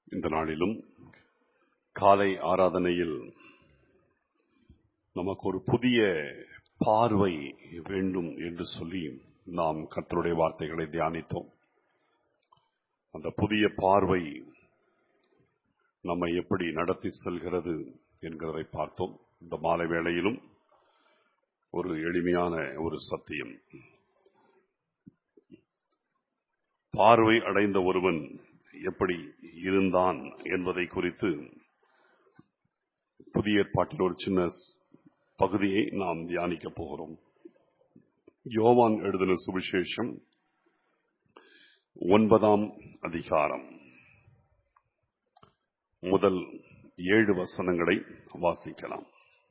இந்த நாளிலும் காலை ஆராதனையில் நமக்கு ஒரு புதிய பார்வை வேண்டும் என்று சொல்லி நாம் கர்த்தருடைய வார்த்தைகளை தியானித்தோம் அந்த புதிய பார்வை நம்மை எப்படி நடத்தி செல்கிறது என்கிறதை பார்த்தோம் இந்த மாலை வேளையிலும் ஒரு எளிமையான ஒரு சத்தியம் பார்வை அடைந்த ஒருவன் எப்படி இருந்தான் என்பதை குறித்து புதிய ஏற்பாட்டில் ஒரு சின்ன பகுதியை நாம் தியானிக்க போகிறோம் யோவான் எழுதின சுவிசேஷம் ஒன்பதாம் அதிகாரம் முதல் ஏழு வசனங்களை வாசிக்கலாம்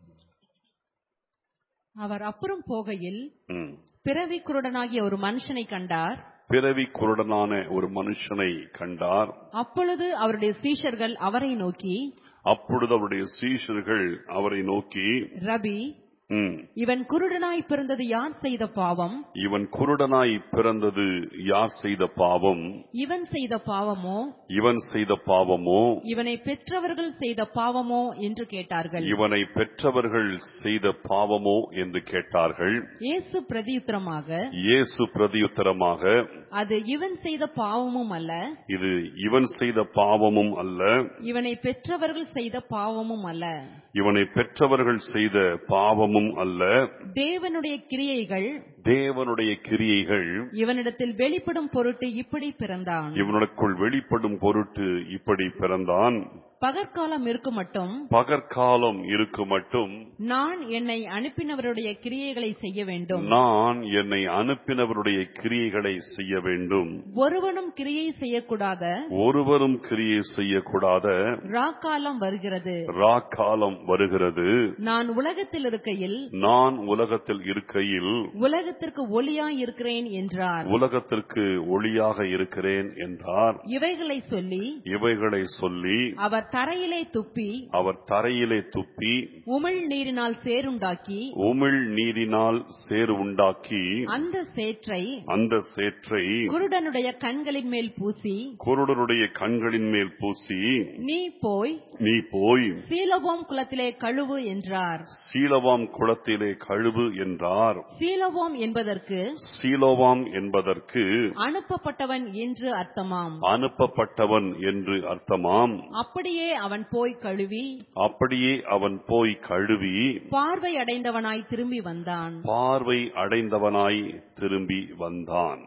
அவர் அப்புறம் போகையில் ம். பிறவி குருடனாகிய ஒரு மனுஷனை கண்டார் பிறவி குருடனான ஒரு மனுஷனை கண்டார் அப்பொழுது அவருடைய சீஷர்கள் அவரை நோக்கி அப்பொழுது அவருடைய சீஷர்கள் அவரை நோக்கி ரபி ம், இவன் குருடனாய் பிறந்தது யார் செய்த பாவம் இவன் குருடனாய் பிறந்தது யார் செய்த பாவம் இவன் செய்த பாவமோ இவன் செய்த பாவமோ இவனை பெற்றவர்கள் செய்த பாவமோ என்று கேட்டார்கள் இவனை பெற்றவர்கள் செய்த பாவமோ என்று கேட்டார்கள் இயேசு பிரதியுத்தரமாக இயேசு பிரதியுத்தரமாக அது இவன் செய்த பாவமும் அல்ல இது இவன் செய்த பாவமும் அல்ல இவனை பெற்றவர்கள் செய்த பாவமும் அல்ல இவனை பெற்றவர்கள் செய்த பாவமும் அல்ல தேவனுடைய கிரியைகள் தேவனுடைய கிரியைகள் இவனிடத்தில் வெளிப்படும் பொருட்டு இப்படி பிறந்தான் இவனுக்குள் வெளிப்படும் பொருட்டு இப்படி பிறந்தான் பகற்காலம் இருக்கும் மட்டும் பகற்காலம் இருக்கு மட்டும் நான் என்னை அனுப்பினவருடைய கிரியைகளை செய்ய வேண்டும் நான் என்னை அனுப்பினவருடைய கிரியைகளை செய்ய வேண்டும் ஒருவனும் கிரியை செய்யக்கூடாத ஒருவரும் கிரியை செய்யக்கூடாத ராக்காலம் வருகிறது ராக்காலம் வருகிறது நான் உலகத்தில் இருக்கையில் நான் உலகத்தில் இருக்கையில் உலகத்திற்கு ஒளியாய் இருக்கிறேன் என்றார் உலகத்திற்கு ஒளியாக இருக்கிறேன் என்றார் இவைகளை சொல்லி இவைகளை சொல்லி அவர் தரையிலே துப்பி அவர் தரையிலே துப்பி உமிழ் நீரினால் சேருண்டாக்கி உமிழ் நீரினால் சேறு உண்டாக்கி அந்த சேற்றை அந்த சேற்றை குருடனுடைய கண்களின் மேல் பூசி குருடருடைய கண்களின் மேல் பூசி நீ போய் நீ போய் சீலவோம் குளத்திலே கழுவு என்றார் சீலவாம் குளத்திலே கழுவு என்றார் சீலவோம் என்பதற்கு சீலோவாம் என்பதற்கு அனுப்பப்பட்டவன் என்று அர்த்தமாம் அனுப்பப்பட்டவன் என்று அர்த்தமாம் அப்படியே அவன் போய் கழுவி அப்படியே அவன் போய் கழுவி பார்வை அடைந்தவனாய் திரும்பி வந்தான் பார்வை அடைந்தவனாய் திரும்பி வந்தான்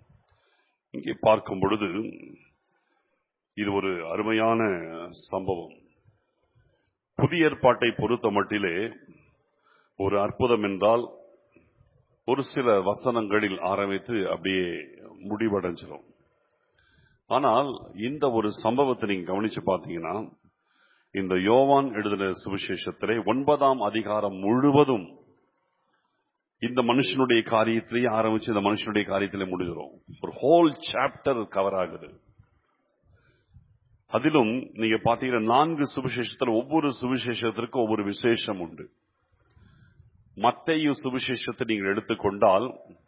இங்கே பார்க்கும் பொழுது இது ஒரு அருமையான சம்பவம் புதிய ஏற்பாட்டை பொறுத்த மட்டிலே ஒரு அற்புதம் என்றால் ஒரு சில வசனங்களில் ஆரம்பித்து அப்படியே முடிவடைஞ்சிடும் ஆனால் இந்த ஒரு சம்பவத்தை நீங்க கவனிச்சு பார்த்தீங்கன்னா இந்த யோவான் எழுதின சுவிசேஷத்திலே ஒன்பதாம் அதிகாரம் முழுவதும் இந்த மனுஷனுடைய காரியத்திலேயே ஆரம்பிச்சு இந்த மனுஷனுடைய காரியத்திலே முடிகிறோம் ஒரு ஹோல் சாப்டர் கவர் ஆகுது அதிலும் நீங்க பாத்தீங்கன்னா நான்கு சுவிசேஷத்தில் ஒவ்வொரு சுவிசேஷத்திற்கும் ஒவ்வொரு விசேஷம் உண்டு மத்தையு சுவிசேஷத்தை நீங்கள் எடுத்துக்கொண்டால்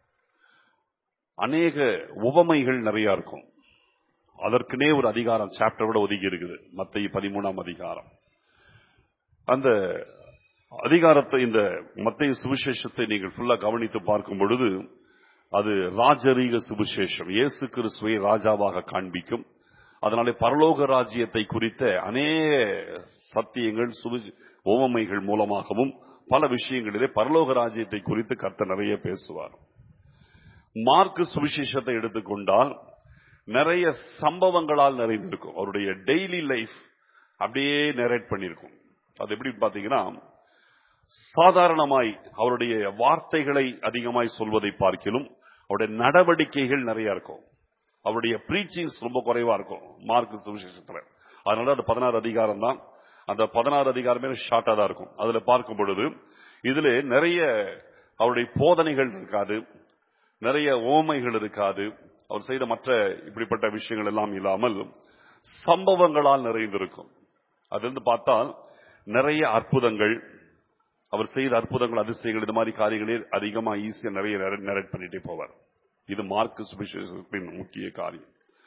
அநேக உவமைகள் நிறைய இருக்கும் அதற்குனே ஒரு அதிகாரம் சாப்டர் விட ஒதுக்கி இருக்குது மத்திய பதிமூணாம் அதிகாரம் அந்த அதிகாரத்தை இந்த மத்திய சுவிசேஷத்தை நீங்கள் ஃபுல்லா கவனித்து பார்க்கும் பொழுது அது ராஜரீக சுவிசேஷம் இயேசு கிறிஸ்துவை ராஜாவாக காண்பிக்கும் அதனாலே பரலோக ராஜ்யத்தை குறித்த அநேக சத்தியங்கள் சுவி ஓவமைகள் மூலமாகவும் பல விஷயங்களிலே பரலோக ராஜ்யத்தை குறித்து கர்த்தர் நிறைய பேசுவார் மார்க்கு சுவிசேஷத்தை எடுத்துக்கொண்டால் நிறைய சம்பவங்களால் நிறைந்திருக்கும் அவருடைய டெய்லி லைஃப் அப்படியே நரேட் பண்ணியிருக்கும் அது எப்படி பாத்தீங்கன்னா சாதாரணமாய் அவருடைய வார்த்தைகளை அதிகமாய் சொல்வதை பார்க்கிலும் அவருடைய நடவடிக்கைகள் நிறைய இருக்கும் அவருடைய ப்ரீச்சிங்ஸ் ரொம்ப குறைவா இருக்கும் மார்க் சுவிசேஷத்துல அதனால அது பதினாறு அதிகாரம் தான் அந்த பதினாறு அதிகாரமே ஷார்ட்டா தான் இருக்கும் அதுல பார்க்கும் பொழுது இதுல நிறைய அவருடைய போதனைகள் இருக்காது நிறைய ஓமைகள் இருக்காது அவர் செய்த மற்ற இப்படிப்பட்ட விஷயங்கள் எல்லாம் இல்லாமல் சம்பவங்களால் நிறைந்திருக்கும் அதிலிருந்து பார்த்தால் நிறைய அற்புதங்கள் அவர் செய்த அற்புதங்கள் அதிசயங்கள் இது மாதிரி காரியங்களே அதிகமா ஈஸியா நிறைய நரேட் பண்ணிட்டே போவார் இது மார்க் சுவிசேஷத்தின் முக்கிய காரியம்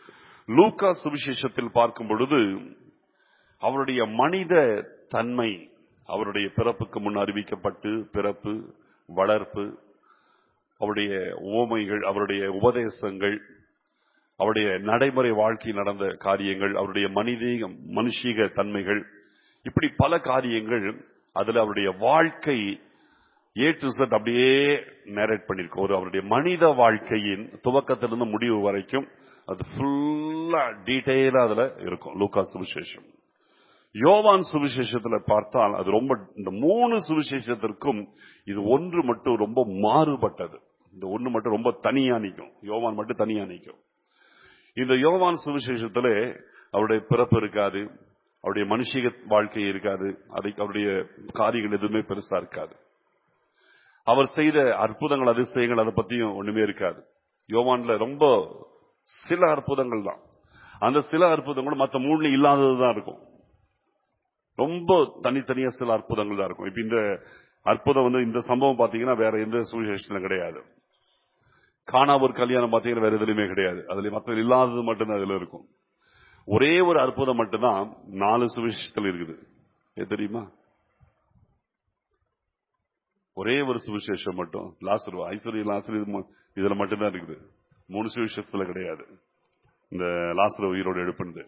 லூக்கா சுவிசேஷத்தில் பார்க்கும் பொழுது அவருடைய மனித தன்மை அவருடைய பிறப்புக்கு முன் அறிவிக்கப்பட்டு பிறப்பு வளர்ப்பு அவருடைய ஓமைகள் அவருடைய உபதேசங்கள் அவருடைய நடைமுறை வாழ்க்கையில் நடந்த காரியங்கள் அவருடைய மனிதீக மனுஷீக தன்மைகள் இப்படி பல காரியங்கள் அதுல அவருடைய வாழ்க்கை ஏ டு Z அப்படியே நேரேட் பண்ணிருக்கு ஒரு அவருடைய மனித வாழ்க்கையின் துவக்கத்திலிருந்து முடிவு வரைக்கும் அது ஃபுல்லா டீட்டெயிலா அதுல இருக்கும் லூக்கா சுவிசேஷம் யோவான் சுவிசேஷத்துல பார்த்தால் அது ரொம்ப இந்த மூணு சுவிசேஷத்திற்கும் இது ஒன்று மட்டும் ரொம்ப மாறுபட்டது இந்த ஒன்று மட்டும் ரொம்ப தனியா நிற்கும் யோவான் மட்டும் தனியா நிற்கும் இந்த யோவான் சுவிசேஷத்திலே அவருடைய பிறப்பு இருக்காது அவருடைய மனுஷிக வாழ்க்கை இருக்காது அதை அவருடைய காரியங்கள் எதுவுமே பெருசா இருக்காது அவர் செய்த அற்புதங்கள் அதிசயங்கள் அதை பத்தியும் ஒண்ணுமே இருக்காது யோவான்ல ரொம்ப சில அற்புதங்கள் தான் அந்த சில அற்புதங்களும் மற்ற மூணுல இல்லாததுதான் இருக்கும் ரொம்ப தனித்தனியா சில அற்புதங்கள் தான் இருக்கும் இப்ப இந்த அற்புதம் வந்து இந்த சம்பவம் பாத்தீங்கன்னா வேற எந்த சுவிசேஷத்திலும் கிடையாது காணா ஒரு கல்யாணம் பாத்தீங்கன்னா வேற எதுலையுமே கிடையாது அதுல மற்ற இல்லாதது மட்டும்தான் அதுல இருக்கும் ஒரே ஒரு அற்புதம் மட்டும்தான் நாலு சுவிசேஷத்தில் இருக்குது எது தெரியுமா ஒரே ஒரு சுவிசேஷம் மட்டும் லாசரு ஐஸ்வர்ய லாசரு இது ம- இதுல மட்டும்தான் இருக்குது மூணு சுவிசேஷத்துல கிடையாது இந்த லாசரு உயிரோடு எழுப்புனது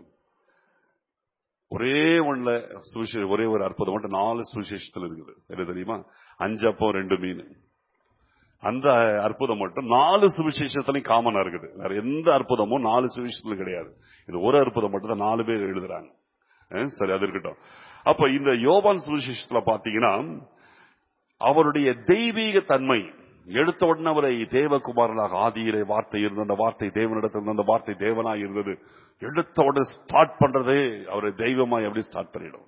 ஒரே ஒண்ணுல சுவிசே ஒரே ஒரு அற்புதம் மட்டும் நாலு சுவிசேஷத்துல இருக்குது என்ன தெரியுமா அஞ்சு அப்போ ரெண்டு மீன் அந்த அற்புதம் மட்டும் நாலு சுவிசேஷத்துலயும் காமனா இருக்குது வேற எந்த அற்புதமும் நாலு சுவிசேஷத்துல கிடையாது இது ஒரு அற்புதம் மட்டும் தான் நாலு பேர் எழுதுறாங்க அஹ் சரி அது இருக்கட்டும் அப்ப இந்த யோவான் சுவிசேஷத்துல பாத்தீங்கன்னா அவருடைய தெய்வீக தன்மை எடுத்த உடனே அவரை தேவகுமாரனாக ஆதியிலே வார்த்தை இருந்த அந்த வார்த்தை தேவனிடத்தில் இருந்த அந்த வார்த்தை தேவனாய் இருந்தது எடுத்த உடனே ஸ்டார்ட் பண்றதே அவரை தெய்வமாய் எப்படி ஸ்டார்ட் பண்ணிடும்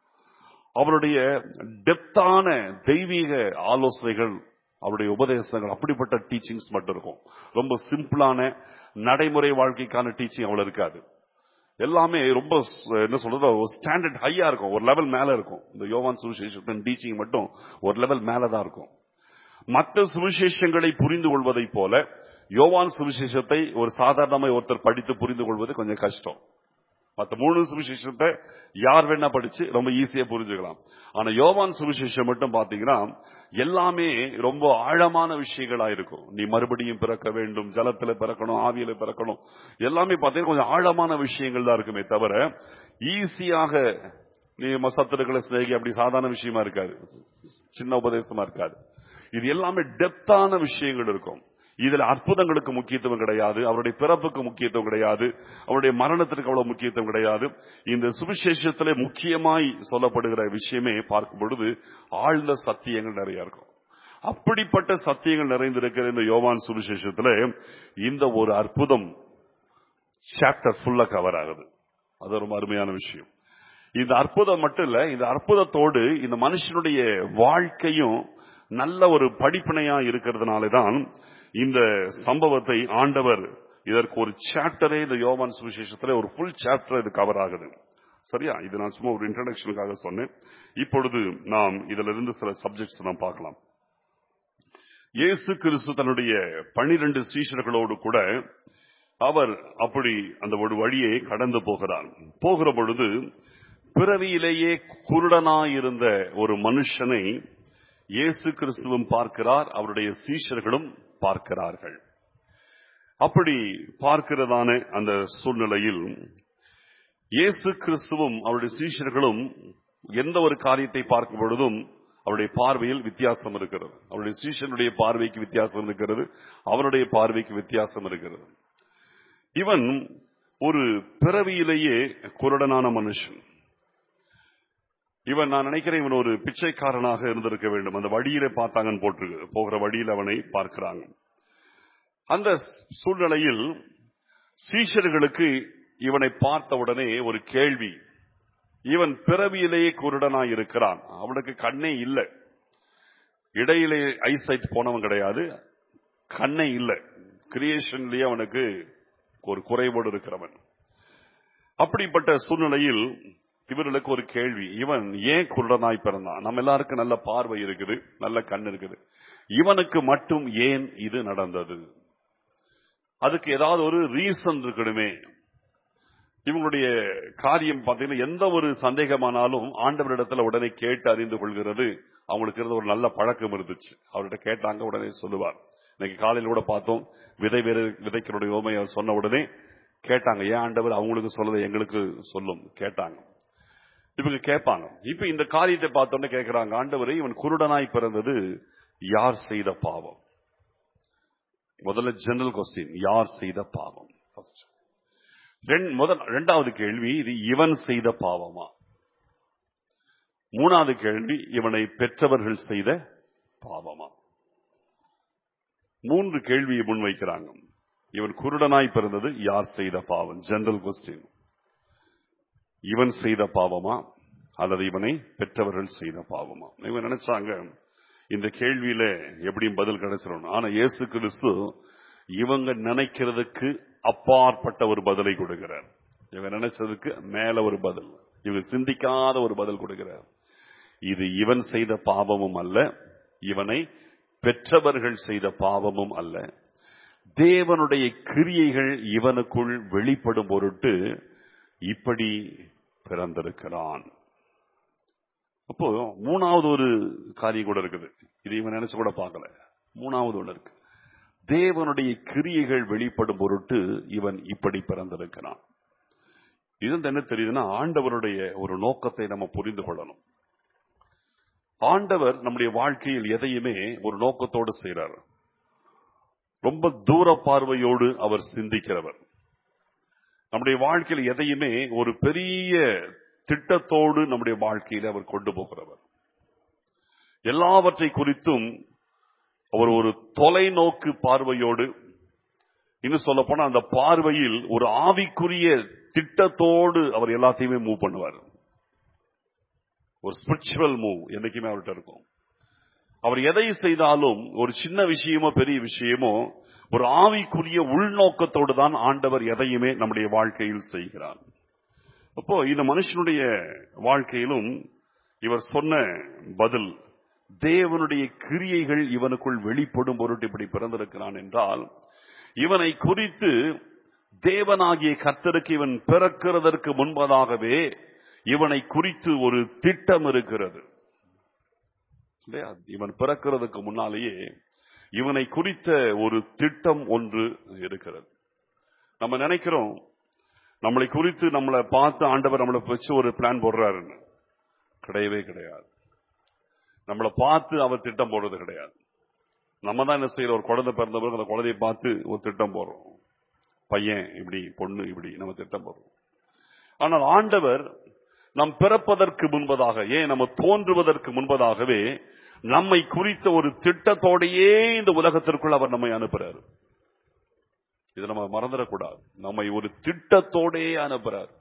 அவருடைய டெப்தான தெய்வீக ஆலோசனைகள் அவருடைய உபதேசங்கள் அப்படிப்பட்ட டீச்சிங்ஸ் மட்டும் இருக்கும் ரொம்ப சிம்பிளான நடைமுறை வாழ்க்கைக்கான டீச்சிங் அவ்வளவு இருக்காது எல்லாமே ரொம்ப ஸ்- என்ன சொல்றது ஒரு ஸ்டாண்டர்ட் ஹையா இருக்கும் ஒரு லெவல் மேல இருக்கும் இந்த யோவான் சுவிசேஷத்தின் டீச்சிங் மட்டும் ஒரு லெவல் மேல தான் இருக்கும் மற்ற சுவிசேஷங்களை புரிந்து கொள்வதைப் போல யோவான் சுவிசேஷத்தை ஒரு சாதாரணமாக ஒருத்தர் படித்து புரிந்து கொள்வது கொஞ்சம் கஷ்டம் மத்த மூணு சுவிசேஷத்தை யார் வேணா படிச்சு ரொம்ப ஈஸியா புரிஞ்சுக்கலாம் ஆனா யோவான் சுவிசேஷம் மட்டும் பாத்தீங்கன்னா எல்லாமே ரொம்ப ஆழமான விஷயங்களா இருக்கும் நீ மறுபடியும் பிறக்க வேண்டும் ஜலத்துல பிறக்கணும் ஆவியில பிறக்கணும் எல்லாமே பாத்தீங்கன்னா கொஞ்சம் ஆழமான விஷயங்கள் தான் இருக்குமே தவிர ஈஸியாக நீ சத்துருக்களை சிநேகி அப்படி சாதாரண விஷயமா இருக்காது சின்ன உபதேசமா இருக்காது இது எல்லாமே டெப்தான விஷயங்கள் இருக்கும் இதுல அற்புதங்களுக்கு முக்கியத்துவம் கிடையாது அவருடைய பிறப்புக்கு முக்கியத்துவம் கிடையாது அவருடைய மரணத்திற்கு அவ்வளவு முக்கியத்துவம் கிடையாது இந்த சுவிசேஷத்திலே முக்கியமாய் சொல்லப்படுகிற விஷயமே பார்க்கும் பொழுது ஆழ்ந்த சத்தியங்கள் நிறைய இருக்கும் அப்படிப்பட்ட சத்தியங்கள் நிறைந்திருக்கிற இந்த யோவான் சுவிசேஷத்துல இந்த ஒரு அற்புதம் சாப்டர் ஃபுல்லா கவர் ஆகுது அது ரொம்ப அருமையான விஷயம் இந்த அற்புதம் மட்டும் இல்ல இந்த அற்புதத்தோடு இந்த மனுஷனுடைய வாழ்க்கையும் நல்ல ஒரு படிப்பினையா இருக்கிறதுனால தான் இந்த சம்பவத்தை ஆண்டவர் இதற்கு ஒரு சாப்டரே இந்த யோவான் சுவிசேஷத்துல ஒரு ஃபுல் சாப்டர் இது கவர் ஆகுது சரியா இது நான் சும்மா ஒரு இன்ட்ரடக்ஷனுக்காக சொன்னேன் இப்பொழுது நாம் இதுல இருந்து சில சப்ஜெக்ட்ஸ் நாம் பார்க்கலாம் இயேசு கிறிஸ்து தன்னுடைய பனிரெண்டு சீஷர்களோடு கூட அவர் அப்படி அந்த ஒரு வழியை கடந்து போகிறார் போகிற பொழுது பிறவியிலேயே குருடனாயிருந்த ஒரு மனுஷனை இயேசு கிறிஸ்துவும் பார்க்கிறார் அவருடைய சீஷர்களும் பார்க்கிறார்கள் அப்படி பார்க்கிறதான அந்த சூழ்நிலையில் இயேசு கிறிஸ்துவும் அவருடைய சீஷர்களும் எந்த ஒரு காரியத்தை பார்க்கும் பொழுதும் அவருடைய பார்வையில் வித்தியாசம் இருக்கிறது அவருடைய சீஷனுடைய பார்வைக்கு வித்தியாசம் இருக்கிறது அவருடைய பார்வைக்கு வித்தியாசம் இருக்கிறது இவன் ஒரு பிறவியிலேயே குருடனான மனுஷன் இவன் நான் நினைக்கிறேன் இவன் ஒரு பிச்சைக்காரனாக இருந்திருக்க வேண்டும் அந்த வழியில பார்த்தாங்கன்னு போட்டிருக்கு போகிற வழியில் அவனை பார்க்கிறாங்க அந்த சூழ்நிலையில் சீஷர்களுக்கு இவனை பார்த்த உடனே ஒரு கேள்வி இவன் பிறவியிலேயே குருடனாய் இருக்கிறான் அவனுக்கு கண்ணே இல்லை இடையிலே ஐசைட் போனவன் கிடையாது கண்ணே இல்லை கிரியேஷன்லயே அவனுக்கு ஒரு குறைபாடு இருக்கிறவன் அப்படிப்பட்ட சூழ்நிலையில் இவர்களுக்கு ஒரு கேள்வி இவன் ஏன் குருடனாய் பிறந்தான் நம்ம எல்லாருக்கும் நல்ல பார்வை இருக்குது நல்ல கண் இருக்குது இவனுக்கு மட்டும் ஏன் இது நடந்தது அதுக்கு ஏதாவது ஒரு ரீசன் இருக்கணுமே இவங்களுடைய காரியம் பார்த்தீங்கன்னா எந்த ஒரு சந்தேகமானாலும் ஆண்டவரிடத்துல உடனே கேட்டு அறிந்து கொள்கிறது அவங்களுக்கு இருந்த ஒரு நல்ல பழக்கம் இருந்துச்சு அவர்கிட்ட கேட்டாங்க உடனே சொல்லுவார் இன்னைக்கு காலையில கூட பார்த்தோம் விதை வேறு விதைக்கிறோட ஓமை அவர் சொன்ன உடனே கேட்டாங்க ஏன் ஆண்டவர் அவங்களுக்கு சொல்லதை எங்களுக்கு சொல்லும் கேட்டாங்க இவங்க கேட்பாங்க இப்ப இந்த காரியத்தை பார்த்தோன்னே கேட்கிறாங்க ஆண்டவரை இவன் குருடனாய் பிறந்தது யார் செய்த பாவம் முதல்ல ஜெனரல் கொஸ்டின் யார் செய்த பாவம் First. ரெண்- முதல் இரண்டாவது கேள்வி இது இவன் செய்த பாவமா மூணாவது கேள்வி இவனை பெற்றவர்கள் செய்த பாவமா மூன்று கேள்வியை முன்வைக்கிறாங்க இவன் குருடனாய் பிறந்தது யார் செய்த பாவம் ஜெனரல் கொஸ்டின் இவன் செய்த பாவமா அல்லது இவனை பெற்றவர்கள் செய்த பாவமா இவன் நினைச்சாங்க இந்த கேள்வியில எப்படியும் பதில் கிடைச்சிடும் ஆனா இயேசு கிறிஸ்து இவங்க நினைக்கிறதுக்கு அப்பாற்பட்ட ஒரு பதிலை கொடுக்கிறார் இவங்க நினைச்சதுக்கு மேல ஒரு பதில் இவங்க சிந்திக்காத ஒரு பதில் கொடுக்கிறார் இது இவன் செய்த பாவமும் அல்ல இவனை பெற்றவர்கள் செய்த பாவமும் அல்ல தேவனுடைய கிரியைகள் இவனுக்குள் வெளிப்படும் பொருட்டு இப்படி பிறந்திருக்கிறான் அப்போ மூணாவது ஒரு காரியம் கூட இருக்குது இது இவன் நினைச்சு கூட பார்க்கல மூணாவது ஒண்ணு இருக்கு தேவனுடைய கிரியைகள் வெளிப்படும் பொருட்டு இவன் இப்படி பிறந்திருக்கிறான் இது என்ன தெரியுதுன்னா ஆண்டவருடைய ஒரு நோக்கத்தை நம்ம புரிந்து கொள்ளணும் ஆண்டவர் நம்முடைய வாழ்க்கையில் எதையுமே ஒரு நோக்கத்தோடு செய்கிறார் ரொம்ப தூர பார்வையோடு அவர் சிந்திக்கிறவர் நம்முடைய வாழ்க்கையில் எதையுமே ஒரு பெரிய திட்டத்தோடு நம்முடைய வாழ்க்கையில அவர் கொண்டு போகிறவர் எல்லாவற்றை குறித்தும் அவர் ஒரு தொலைநோக்கு பார்வையோடு இன்னும் சொல்ல போனா அந்த பார்வையில் ஒரு ஆவிக்குரிய திட்டத்தோடு அவர் எல்லாத்தையுமே மூவ் பண்ணுவார் ஒரு ஸ்பிரிச்சுவல் மூவ் என்னைக்குமே அவர்கிட்ட இருக்கும் அவர் எதை செய்தாலும் ஒரு சின்ன விஷயமோ பெரிய விஷயமோ ஒரு ஆவிக்குரிய உள்நோக்கத்தோடு தான் ஆண்டவர் எதையுமே நம்முடைய வாழ்க்கையில் செய்கிறார் அப்போ இந்த மனுஷனுடைய வாழ்க்கையிலும் இவர் சொன்ன பதில் தேவனுடைய கிரியைகள் இவனுக்குள் வெளிப்படும் பொருட்டு இப்படி பிறந்திருக்கிறான் என்றால் இவனை குறித்து தேவனாகிய கர்த்தருக்கு இவன் பிறக்கிறதற்கு முன்பதாகவே இவனை குறித்து ஒரு திட்டம் இருக்கிறது இல்லையா இவன் பிறக்கிறதுக்கு முன்னாலேயே இவனை குறித்த ஒரு திட்டம் ஒன்று இருக்கிறது நம்ம நினைக்கிறோம் நம்மளை குறித்து நம்மளை பார்த்து ஆண்டவர் நம்மளை வச்சு ஒரு பிளான் போடுறாருன்னு கிடையவே கிடையாது நம்மளை பார்த்து அவர் திட்டம் போடுறது கிடையாது நம்ம தான் என்ன செய்யறோம் ஒரு குழந்தை பிறந்த பிறகு அந்த குழந்தையை பார்த்து ஒரு திட்டம் போடுறோம் பையன் இப்படி பொண்ணு இப்படி நம்ம திட்டம் போடுறோம் ஆனால் ஆண்டவர் நம் பிறப்பதற்கு முன்பதாக ஏன் நம்ம தோன்றுவதற்கு முன்பதாகவே நம்மை குறித்த ஒரு திட்டத்தோடையே இந்த உலகத்திற்குள் அவர் நம்மை அனுப்புறாரு இதை நம்ம மறந்துடக்கூடாது நம்மை ஒரு திட்டத்தோடே அனுப்புறார்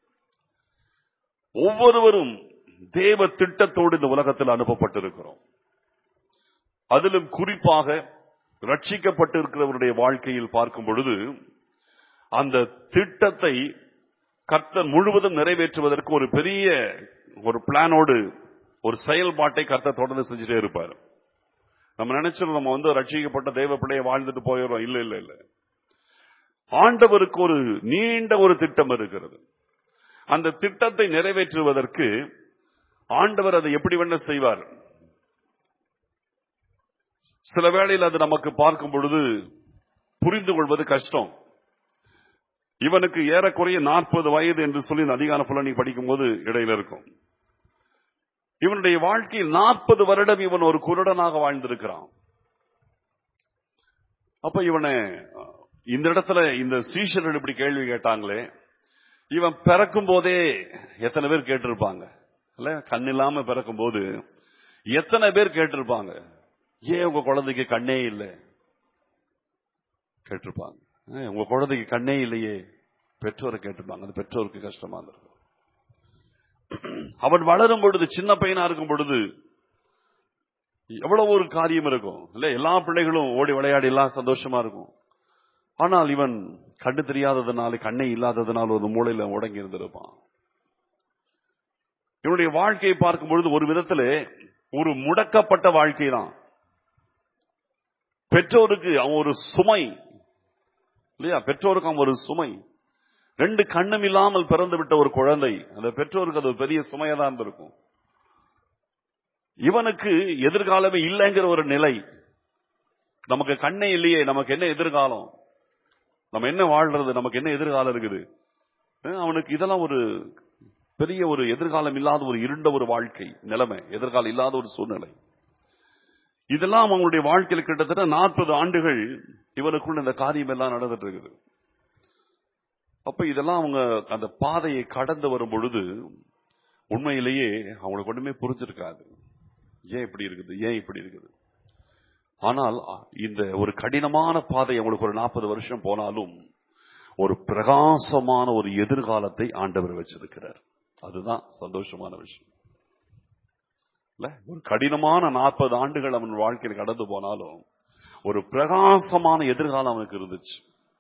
ஒவ்வொருவரும் தேவ திட்டத்தோடு இந்த உலகத்தில் அனுப்பப்பட்டிருக்கிறோம் அதிலும் குறிப்பாக ரட்சிக்கப்பட்டிருக்கிறவருடைய வாழ்க்கையில் பார்க்கும் பொழுது அந்த திட்டத்தை கர்த்தர் முழுவதும் நிறைவேற்றுவதற்கு ஒரு பெரிய ஒரு பிளானோடு ஒரு செயல்பாட்டை கர்த்தர் தொடர்ந்து செஞ்சுட்டே இருப்பார் நம்ம நினைச்சோம் நம்ம வந்து ரட்சிக்கப்பட்ட தேவ பிள்ளைய வாழ்ந்துட்டு போயிடுறோம் இல்ல இல்ல இல்ல ஆண்டவருக்கு ஒரு நீண்ட ஒரு திட்டம் இருக்கிறது அந்த திட்டத்தை நிறைவேற்றுவதற்கு ஆண்டவர் அதை எப்படி வேணா செய்வார் சில வேளையில் அது நமக்கு பார்க்கும் பொழுது புரிந்து கொள்வது கஷ்டம் இவனுக்கு ஏறக்குறைய நாற்பது வயது என்று சொல்லி இந்த அதிகார புல நீ படிக்கும்போது இடையில இருக்கும் இவனுடைய வாழ்க்கையில் நாற்பது வருடம் இவன் ஒரு குருடனாக வாழ்ந்திருக்கிறான் அப்ப இவனை இந்த இடத்துல இந்த சீஷர்கள் இப்படி கேள்வி கேட்டாங்களே இவன் பிறக்கும் போதே எத்தனை பேர் கேட்டிருப்பாங்க இல்ல கண் இல்லாம பிறக்கும் போது எத்தனை பேர் கேட்டிருப்பாங்க ஏன் உங்க குழந்தைக்கு கண்ணே இல்லை கேட்டிருப்பாங்க ஏன் உங்க குழந்தைக்கு கண்ணே இல்லையே பெற்றோரை கேட்டிருப்பாங்க அந்த பெற்றோருக்கு கஷ்டமா இருந்திருக்கும் அவன் வளரும் பொழுது சின்ன பையனா இருக்கும் பொழுது எவ்வளவு ஒரு காரியம் இருக்கும் இல்ல எல்லா பிள்ளைகளும் ஓடி விளையாடி எல்லாம் சந்தோஷமா இருக்கும் ஆனால் இவன் கண்டு தெரியாததுனால கண்ணே இல்லாததுனால ஒரு மூளையில முடங்கி இருந்திருப்பான் இவனுடைய வாழ்க்கையை பார்க்கும் பொழுது ஒரு விதத்துல ஒரு முடக்கப்பட்ட வாழ்க்கை தான் பெற்றோருக்கு அவன் ஒரு சுமை இல்லையா பெற்றோருக்கு அவன் ஒரு சுமை ரெண்டு கண்ணும் இல்லாமல் பிறந்து விட்ட ஒரு குழந்தை அந்த பெற்றோருக்கு அது ஒரு பெரிய சுமையா தான் இருந்திருக்கும் இவனுக்கு எதிர்காலமே இல்லைங்கிற ஒரு நிலை நமக்கு கண்ணே இல்லையே நமக்கு என்ன எதிர்காலம் நம்ம என்ன வாழ்றது நமக்கு என்ன எதிர்காலம் இருக்குது அஹ் அவனுக்கு இதெல்லாம் ஒரு பெரிய ஒரு எதிர்காலம் இல்லாத ஒரு இருண்ட ஒரு வாழ்க்கை நிலைமை எதிர்காலம் இல்லாத ஒரு சூழ்நிலை இதெல்லாம் அவங்களுடைய வாழ்க்கையில் கிட்டத்தட்ட நாற்பது ஆண்டுகள் இவனுக்குள்ள இந்த காரியம் எல்லாம் நடந்துட்டு இருக்குது அப்ப இதெல்லாம் அவங்க அந்த பாதையை கடந்து வரும் பொழுது உண்மையிலேயே அவங்களுக்கு ஒண்ணுமே புரிஞ்சிருக்காது ஏன் இப்படி இருக்குது ஏன் இப்படி இருக்குது ஆனால் அ, இந்த ஒரு கடினமான பாதை அவங்களுக்கு ஒரு நாற்பது வருஷம் போனாலும் ஒரு பிரகாசமான ஒரு எதிர்காலத்தை ஆண்டவர் வச்சிருக்கிறார் அதுதான் சந்தோஷமான விஷயம் இல்ல ஒரு கடினமான நாற்பது ஆண்டுகள் அவன் வாழ்க்கையில் கடந்து போனாலும் ஒரு பிரகாசமான எதிர்காலம் அவனுக்கு இருந்துச்சு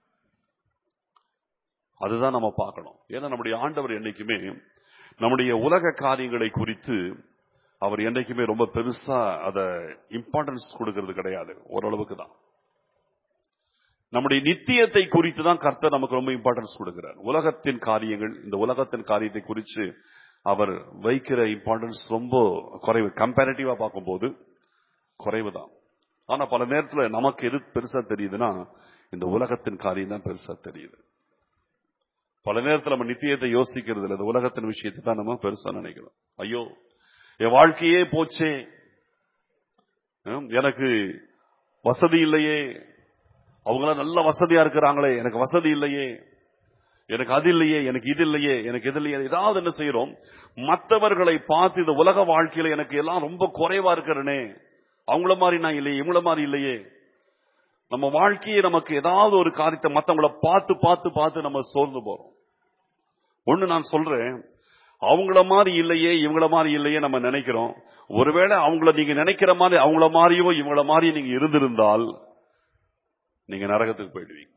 அதுதான் நம்ம பார்க்கணும் ஏன்னா நம்முடைய ஆண்டவர் என்னைக்குமே நம்முடைய உலக காரியங்களை குறித்து அவர் என்னைக்குமே ரொம்ப பெருசா அத இம்பார்ட்டன்ஸ் கொடுக்கிறது கிடையாது ஓரளவுக்கு தான் நம்முடைய நித்தியத்தை குறித்து தான் கர்த்தர் நமக்கு ரொம்ப இம்பார்ட்டன்ஸ் கொடுக்கிறார் உலகத்தின் காரியங்கள் இந்த உலகத்தின் காரியத்தை குறித்து அவர் வைக்கிற இம்பார்ட்டன்ஸ் ரொம்ப குறைவு கம்பேரிட்டிவா பார்க்கும்போது குறைவு தான் ஆனா பல நேரத்துல நமக்கு எது பெருசா தெரியுதுன்னா இந்த உலகத்தின் காரியம் தான் பெருசா தெரியுது பல நேரத்துல நம்ம நித்தியத்தை யோசிக்கிறது இல்லை இந்த உலகத்தின் விஷயத்தை தான் நம்ம பெருசா நினைக்கிறோம் ஐயோ என் வாழ்க்கையே போச்சே ஹம், எனக்கு வசதி இல்லையே அவங்களாம் நல்ல வசதியா இருக்கிறாங்களே எனக்கு வசதி இல்லையே எனக்கு அது இல்லையே எனக்கு இது இல்லையே எனக்கு இது இல்லையே ஏதாவது என்ன செய்யறோம் மற்றவர்களை பார்த்து இந்த உலக வாழ்க்கையில எனக்கு எல்லாம் ரொம்ப குறைவா இருக்கிறனே அவங்கள மாதிரி நான் இல்லையே இவங்கள மாதிரி இல்லையே நம்ம வாழ்க்கையை நமக்கு ஏதாவது ஒரு காரியத்தை மத்தவங்கள பார்த்து பார்த்து பார்த்து நம்ம சோர்ந்து போறோம் ஒண்ணு நான் சொல்றேன் அவங்கள மாதிரி இல்லையே இவங்கள மாதிரி இல்லையே நம்ம நினைக்கிறோம் ஒருவேளை அவங்கள நீங்க நினைக்கிற மாதிரி அவங்கள மாதிரியோ இவங்கள மாதிரியோ நீங்க இருந்திருந்தால் நீங்க நரகத்துக்கு போயிடுவீங்க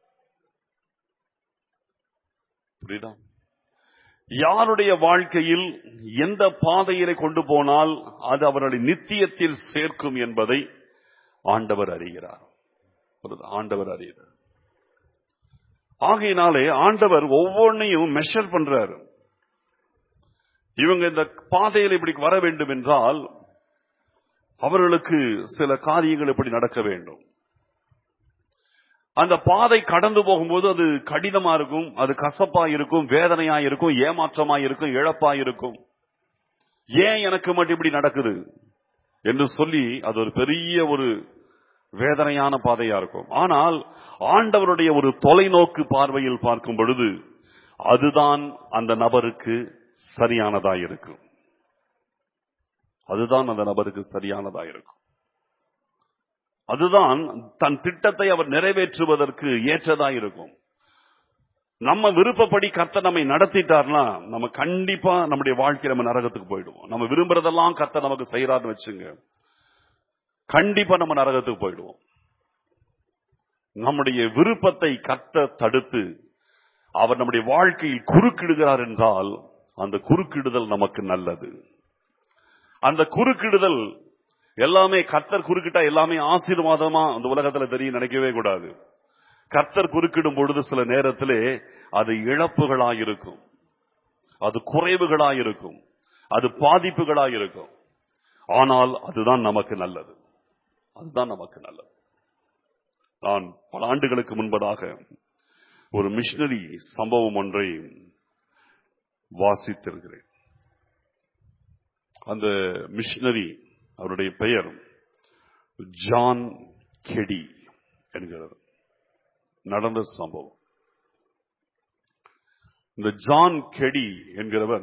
புரியுதா யாருடைய வாழ்க்கையில் எந்த பாதையிலே கொண்டு போனால் அது அவர்களை நித்தியத்தில் சேர்க்கும் என்பதை ஆண்டவர் அறிகிறார் புரியுதா? ஆண்டவர் அறிகிறார் ஆகையினாலே ஆண்டவர் ஒவ்வொன்னையும் மெஷர் பண்றாரு இவங்க இந்த பாதையில் இப்படி வர வேண்டும் என்றால் அவர்களுக்கு சில காரியங்கள் இப்படி நடக்க வேண்டும் அந்த பாதை கடந்து போகும்போது அது கடினமா இருக்கும் அது கசப்பா இருக்கும் வேதனையா இருக்கும் ஏமாற்றமா இருக்கும் இழப்பா இருக்கும் ஏன் எனக்கு மட்டும் இப்படி நடக்குது என்று சொல்லி அது ஒரு பெரிய ஒரு வேதனையான பாதையா இருக்கும் ஆனால் ஆண்டவருடைய ஒரு தொலைநோக்கு பார்வையில் பார்க்கும் பொழுது அதுதான் அந்த நபருக்கு சரியானதா இருக்கும் அதுதான் அந்த நபருக்கு சரியானதா இருக்கும் அதுதான் தன் திட்டத்தை அவர் நிறைவேற்றுவதற்கு ஏற்றதா இருக்கும் நம்ம விருப்பப்படி கர்த்தர் நம்மை நடத்திட்டார்னா நம்ம கண்டிப்பா நம்முடைய வாழ்க்கை நம்ம நரகத்துக்கு போயிடுவோம் நம்ம விரும்புறதெல்லாம் கர்த்தர் நமக்கு செய்யறாருன்னு வச்சுங்க கண்டிப்பா நம்ம நரகத்துக்கு போயிடுவோம் நம்முடைய விருப்பத்தை கத்த தடுத்து அவர் நம்முடைய வாழ்க்கையில் குறுக்கிடுகிறார் என்றால் அந்த குறுக்கிடுதல் நமக்கு நல்லது அந்த குறுக்கிடுதல் எல்லாமே கர்த்தர் குறுக்கிட்டா எல்லாமே ஆசீர்வாதமா அந்த உலகத்துல தெரியும் நினைக்கவே கூடாது கர்த்தர் குறுக்கிடும் பொழுது சில நேரத்திலே அது இழப்புகளாயிருக்கும் அது குறைவுகளாயிருக்கும் அது பாதிப்புகளாயிருக்கும் ஆனால் அதுதான் நமக்கு நல்லது அதுதான் நமக்கு நல்லது நான் பல ஆண்டுகளுக்கு முன்பதாக ஒரு மிஷனரி சம்பவம் ஒன்றை வாசித்திருக்கிறேன் அந்த மிஷனரி அவருடைய பெயர் ஜான் கெடி என்கிறது நடந்த சம்பவம் இந்த ஜான் கெடி என்கிறவர்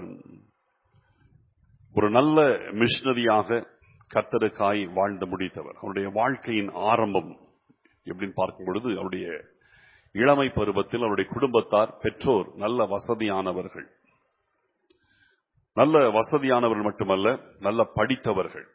ஒரு நல்ல மிஷனரியாக கத்தருக்காய் வாழ்ந்து முடித்தவர் அவருடைய வாழ்க்கையின் ஆரம்பம் எப்படின்னு பார்க்கும் பொழுது அவருடைய இளமை பருவத்தில் அவருடைய குடும்பத்தார் பெற்றோர் நல்ல வசதியானவர்கள் நல்ல வசதியானவர்கள் மட்டுமல்ல நல்ல படித்தவர்கள்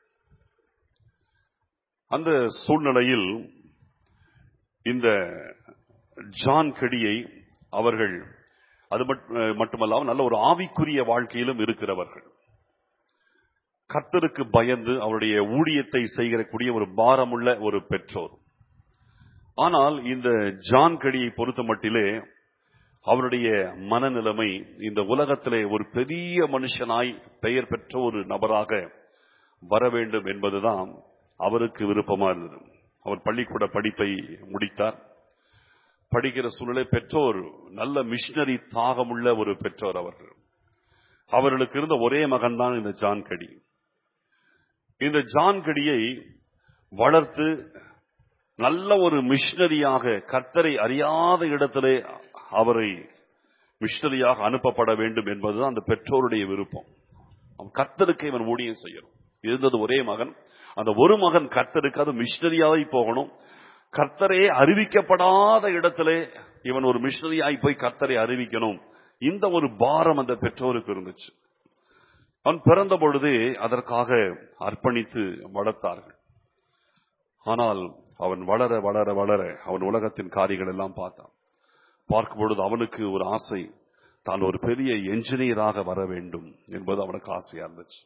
அந்த சூழ்நிலையில் இந்த ஜான் கெடியை அவர்கள் அது மட்- மட்டுமல்லாமல் நல்ல ஒரு ஆவிக்குரிய வாழ்க்கையிலும் இருக்கிறவர்கள் கர்த்தருக்கு பயந்து அவருடைய ஊழியத்தை செய்கிறக்கூடிய ஒரு பாரமுள்ள ஒரு பெற்றோர் ஆனால் இந்த ஜான் கடியை பொறுத்த மட்டிலே அவருடைய மனநிலைமை இந்த உலகத்திலே ஒரு பெரிய மனுஷனாய் பெயர் பெற்ற ஒரு நபராக வர வேண்டும் என்பதுதான் அவருக்கு விருப்பமா இருந்தது அவர் பள்ளிக்கூட படிப்பை முடித்தார் படிக்கிற சூழ்நிலை பெற்றோர் நல்ல மிஷினரி தாகமுள்ள ஒரு பெற்றோர் அவர்கள் அவர்களுக்கு இருந்த ஒரே மகன் தான் இந்த ஜான் கடி இந்த ஜான் கடியை வளர்த்து நல்ல ஒரு மிஷினரியாக கர்த்தரை அறியாத இடத்திலே அவரை மிஷினரியாக அனுப்பப்பட வேண்டும் என்பதுதான் அந்த பெற்றோருடைய விருப்பம் அவன் கர்த்தருக்கு இவன் ஊழியம் செய்யணும் இருந்தது ஒரே மகன் அந்த ஒரு மகன் கர்த்தருக்கு அது மிஷினரியாவை போகணும் கர்த்தரே அறிவிக்கப்படாத இடத்திலே இவன் ஒரு மிஷினரியாய் போய் கர்த்தரை அறிவிக்கணும் இந்த ஒரு பாரம் அந்த பெற்றோருக்கு இருந்துச்சு அவன் பிறந்த பொழுதே அதற்காக அர்ப்பணித்து வளர்த்தார்கள் ஆனால் அவன் வளர வளர வளர அவன் உலகத்தின் காரியங்கள் எல்லாம் பார்த்தான் பார்க்கும் பொழுது அவனுக்கு ஒரு ஆசை தான் ஒரு பெரிய என்ஜினியராக வர வேண்டும் என்பது அவனுக்கு ஆசையா இருந்துச்சு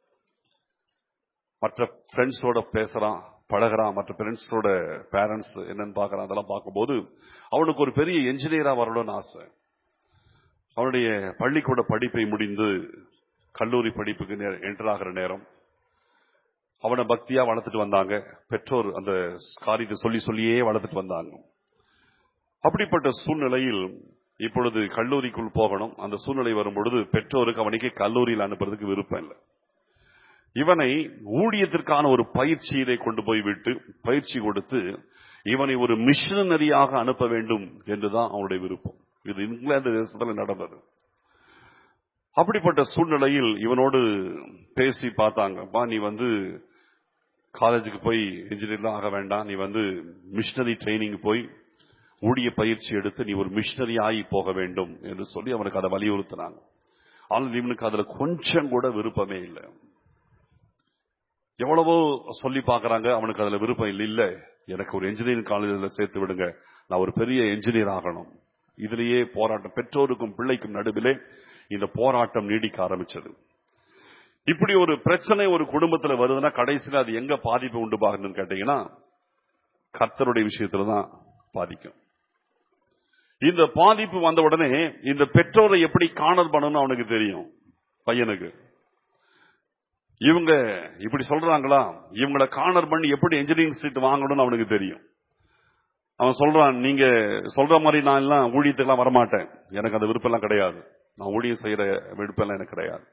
மற்ற ஃப்ரெண்ட்ஸோட பேசுறான் பழகுறான் மற்ற ஃப்ரெண்ட்ஸோட பேரண்ட்ஸ் என்னன்னு பார்க்கறான் அதெல்லாம் பார்க்கும்போது அவனுக்கு ஒரு பெரிய என்ஜினியரா வரணும்னு ஆசை அவனுடைய பள்ளிக்கூட படிப்பை முடிந்து கல்லூரி படிப்புக்கு என்டர் ஆகிற நேரம் அவனை பக்தியா வளர்த்துட்டு வந்தாங்க பெற்றோர் அந்த காரியத்தை சொல்லி சொல்லியே வளர்த்துட்டு வந்தாங்க அப்படிப்பட்ட சூழ்நிலையில் இப்பொழுது கல்லூரிக்குள் போகணும் அந்த சூழ்நிலை வரும் பொழுது பெற்றோருக்கு அவனுக்கு கல்லூரியில் அனுப்புறதுக்கு விருப்பம் இல்லை இவனை ஊழியத்திற்கான ஒரு பயிற்சியிலே கொண்டு போய் விட்டு பயிற்சி கொடுத்து இவனை ஒரு மிஷனரியாக அனுப்ப வேண்டும் என்றுதான் அவனுடைய விருப்பம் இது இங்கிலாந்து தேசத்தில் நடந்தது அப்படிப்பட்ட சூழ்நிலையில் இவனோடு பேசி பார்த்தாங்கப்பா நீ வந்து காலேஜுக்கு போய் இன்ஜினியர்லாம் ஆக வேண்டாம் நீ வந்து மிஷினரி ட்ரைனிங் போய் ஊழிய பயிற்சி எடுத்து நீ ஒரு மிஷினரி ஆகி போக வேண்டும் என்று சொல்லி அவனுக்கு அதை வலியுறுத்தினாங்க ஆனால் இவனுக்கு அதுல கொஞ்சம் கூட விருப்பமே இல்லை எவ்வளவோ சொல்லி பார்க்கறாங்க அவனுக்கு அதுல விருப்பம் இல்லை இல்ல எனக்கு ஒரு என்ஜினியரிங் காலேஜில் சேர்த்து விடுங்க நான் ஒரு பெரிய என்ஜினியர் ஆகணும் இதுலயே போராட்டம் பெற்றோருக்கும் பிள்ளைக்கும் நடுவிலே இந்த போராட்டம் நீடிக்க ஆரம்பிச்சது இப்படி ஒரு பிரச்சனை ஒரு குடும்பத்துல வருதுன்னா கடைசியில் அது எங்க பாதிப்பு உண்டு பாகணும்னு கேட்டீங்கன்னா கர்த்தருடைய விஷயத்துல தான் பாதிக்கும் இந்த பாதிப்பு வந்த உடனே இந்த பெற்றோரை எப்படி காணல் பண்ணணும்னு அவனுக்கு தெரியும் பையனுக்கு இவங்க இப்படி சொல்றாங்களா இவங்கள கார்னர் பண்ணி எப்படி என்ஜினியரிங் சீட் வாங்கணும்னு அவனுக்கு தெரியும் அவன் சொல்றான் நீங்க சொல்ற மாதிரி நான் எல்லாம் ஊழியத்துக்கெல்லாம் வரமாட்டேன் எனக்கு அந்த விருப்பம் எல்லாம் கிடையாது நான் ஊழியம் செய்யற விருப்பம் எல்லாம் எனக்கு கிடையாது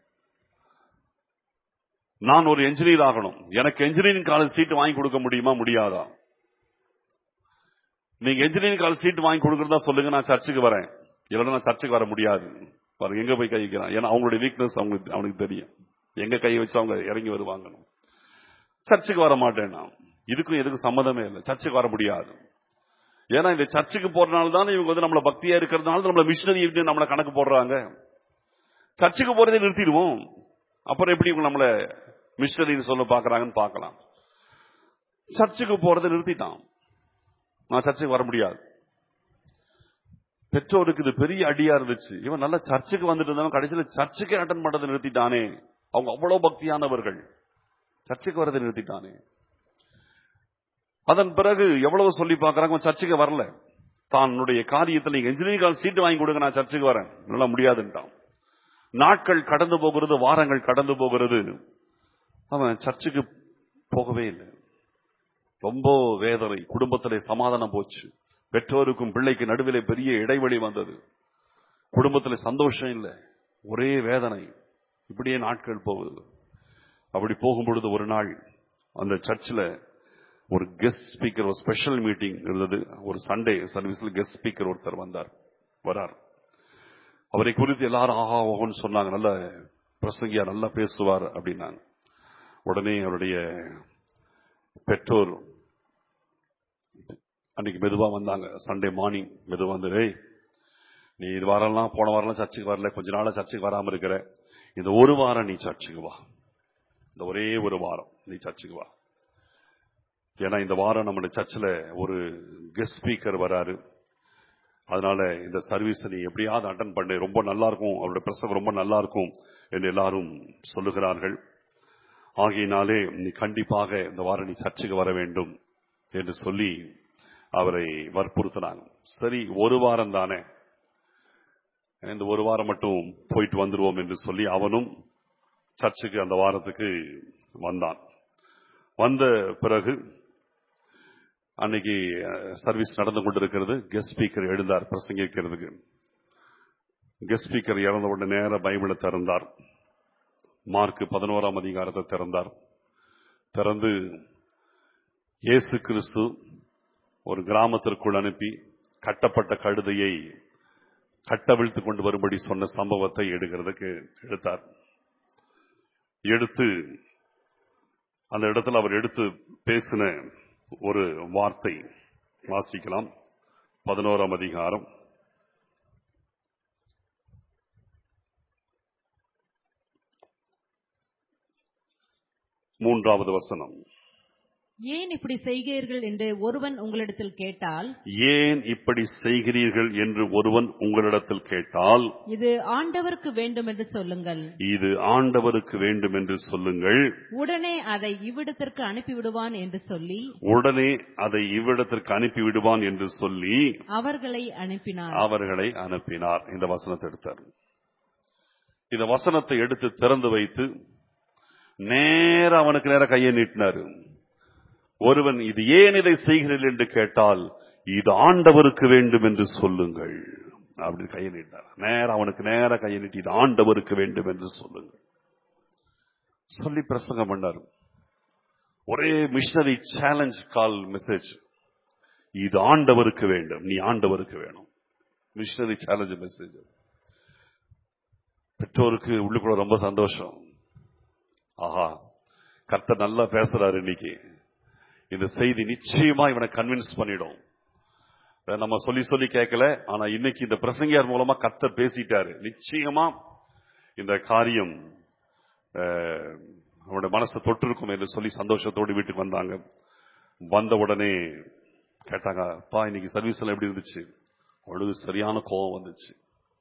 நான் ஒரு என்ஜினியர் ஆகணும் எனக்கு என்ஜினியரிங் காலேஜ் சீட் வாங்கி கொடுக்க முடியுமா முடியாதா நீங்க என்ஜினியரிங் காலேஜ் சீட் வாங்கி கொடுக்கறதா சொல்லுங்க நான் சர்ச்சுக்கு வரேன் இல்லைன்னா நான் சர்ச்சுக்கு வர முடியாது பாருங்க எங்க போய் கை வைக்கிறான் ஏன்னா அவங்களுடைய வீக்னஸ் அவங்களுக்கு அவனுக்கு தெரியும் எங்க கை வச்சு அவங்க இறங்கி வருவாங்க சர்ச்சுக்கு வர மாட்டேன் நான் இதுக்கும் எதுக்கும் சம்மதமே இல்லை சர்ச்சுக்கு வர முடியாது ஏன்னா இந்த சர்ச்சுக்கு போறதுனால தான் இவங்க வந்து நம்மள பக்தியா இருக்கிறதுனால நம்மள மிஷினரி நம்மள கணக்கு போடுறாங்க சர்ச்சுக்கு போறதே நிறுத்திடுவோம் அப்புறம் எப்படி இவங்க நம்மள மிஷினரின்னு சொல்ல பாக்குறாங்கன்னு பார்க்கலாம் சர்ச்சுக்கு போறதை நிறுத்திட்டான் நான் சர்ச்சுக்கு வர முடியாது பெற்றோருக்கு இது பெரிய அடியா இருந்துச்சு இவன் நல்ல சர்ச்சுக்கு வந்துட்டு இருந்தாலும் கடைசியில சர்ச்சுக்கே அட்டன் பண்றதை நிறுத்திட்டானே அவங்க அவ்வளவு பக்தியானவர்கள் சர்ச்சுக்கு வரதை நிறுத்திட்டானே அதன் பிறகு எவ்வளவு சொல்லி பார்க்கறாங்க சர்ச்சுக்கு வரல தன்னுடைய காரியத்தில் நீங்க இன்ஜினியரிங் சீட்டு வாங்கி கொடுங்க நான் சர்ச்சுக்கு வரேன் நல்லா முடியாதுன்ட்டான் நாட்கள் கடந்து போகிறது வாரங்கள் கடந்து போகிறது அவன் சர்ச்சுக்கு போகவே இல்லை ரொம்ப வேதனை குடும்பத்திலே சமாதானம் போச்சு பெற்றோருக்கும் பிள்ளைக்கு நடுவிலே பெரிய இடைவெளி வந்தது குடும்பத்திலே சந்தோஷம் இல்லை ஒரே வேதனை இப்படியே நாட்கள் போகுது அப்படி போகும் பொழுது ஒரு நாள் அந்த சர்ச்சில் ஒரு கெஸ்ட் ஸ்பீக்கர் ஒரு ஸ்பெஷல் மீட்டிங் இருந்தது ஒரு சண்டே சர்வீஸ்ல கெஸ்ட் ஸ்பீக்கர் ஒருத்தர் வந்தார் வரார் அவரை குறித்து எல்லாரும் ஆஹா ஓஹோன்னு சொன்னாங்க நல்ல பிரசங்கியா நல்லா பேசுவார் அப்படின்னாங்க உடனே அவருடைய பெற்றோர் அன்னைக்கு மெதுவா வந்தாங்க சண்டே மார்னிங் மெதுவா வந்து "ஏய், நீ இது வாரம்லாம் போன வாரம்லாம் சர்ச்சுக்கு வரல கொஞ்ச நாளா சர்ச்சுக்கு வராம இருக்கிற இந்த ஒரு வாரம் நீ சர்ச்சுக்கு வா இந்த ஒரே ஒரு வாரம் நீ சர்ச்சுக்கு வா ஏன்னா இந்த வாரம் நம்மளுடைய சர்ச்சில் ஒரு கெஸ்ட் ஸ்பீக்கர் வராரு அதனால இந்த சர்வீஸ் நீ எப்படியாவது அட்டன் பண்ணு ரொம்ப நல்லா இருக்கும் அவருடைய பிரசவம் ரொம்ப நல்லா இருக்கும் என்று எல்லாரும் சொல்லுகிறார்கள் ஆகையினாலே நீ கண்டிப்பாக இந்த வாரம் நீ சர்ச்சுக்கு வர வேண்டும் என்று சொல்லி அவரை வற்புறுத்தினாங்க சரி ஒரு வாரம் தானே இந்த ஒரு வாரம் மட்டும் போயிட்டு வந்துருவோம் என்று சொல்லி அவனும் சர்ச்சுக்கு அந்த வாரத்துக்கு வந்தான் வந்த பிறகு அன்னைக்கு சர்வீஸ் நடந்து கொண்டிருக்கிறது கெஸ்ட் ஸ்பீக்கர் எழுந்தார் பிரசங்கிக்கிறதுக்கு கெஸ்ட் ஸ்பீக்கர் இறந்த உடனே நேர பைபிளை திறந்தார் மார்க் பதினோராம் அதிகாரத்தை திறந்தார் திறந்து இயேசு கிறிஸ்து ஒரு கிராமத்திற்குள் அனுப்பி கட்டப்பட்ட கழுதையை கட்டவிழ்த்து கொண்டு வரும்படி சொன்ன சம்பவத்தை எடுக்கிறதுக்கு எடுத்தார் எடுத்து அந்த இடத்துல அவர் எடுத்து பேசின ஒரு வார்த்தை வாசிக்கலாம் பதினோராம் அதிகாரம் மூன்றாவது வசனம் ஏன் இப்படி செய்கிறீர்கள் என்று ஒருவன் உங்களிடத்தில் கேட்டால் ஏன் இப்படி செய்கிறீர்கள் என்று ஒருவன் உங்களிடத்தில் கேட்டால் இது ஆண்டவருக்கு வேண்டும் என்று சொல்லுங்கள் இது ஆண்டவருக்கு வேண்டும் என்று சொல்லுங்கள் உடனே அதை இவ்விடத்திற்கு அனுப்பிவிடுவான் என்று சொல்லி உடனே அதை இவ்விடத்திற்கு அனுப்பி விடுவான் என்று சொல்லி அவர்களை அனுப்பினார் அவர்களை அனுப்பினார் இந்த வசனத்தை எடுத்தார் இந்த வசனத்தை எடுத்து திறந்து வைத்து நேர அவனுக்கு நேர கையை நீட்டினார் ஒருவன் இது ஏன் இதை செய்கிறீர்கள் என்று கேட்டால் இது ஆண்டவருக்கு வேண்டும் என்று சொல்லுங்கள் அப்படின்னு கையை நீட்டினார் நேர அவனுக்கு நேர கையை நீட்டி இது ஆண்டவருக்கு வேண்டும் என்று சொல்லுங்கள் சொல்லி பிரசங்கம் பண்ணார் ஒரே மிஷனரி சேலஞ்ச் கால் மெசேஜ் இது ஆண்டவருக்கு வேண்டும் நீ ஆண்டவருக்கு வேணும் மிஷனரி சேலஞ்ச் மெசேஜ் பெற்றோருக்கு உள்ளுக்குள்ள ரொம்ப சந்தோஷம் ஆஹா கர்த்தர் நல்லா பேசுறாரு இன்னைக்கு இந்த செய்தி நிச்சயமா இவனை கன்வின்ஸ் பண்ணிடும் நம்ம சொல்லி சொல்லி கேட்கல ஆனா இன்னைக்கு இந்த பிரசங்கியார் மூலமா கர்த்தர் பேசிட்டாரு நிச்சயமா இந்த காரியம் அஹ், அவனோட மனசை தொட்டிருக்கும் என்று சொல்லி சந்தோஷத்தோடு வீட்டுக்கு வந்தாங்க வந்த உடனே கேட்டாங்க அப்பா இன்னைக்கு சர்வீஸ் எல்லாம் எப்படி இருந்துச்சு அவளுக்கு சரியான கோபம் வந்துச்சு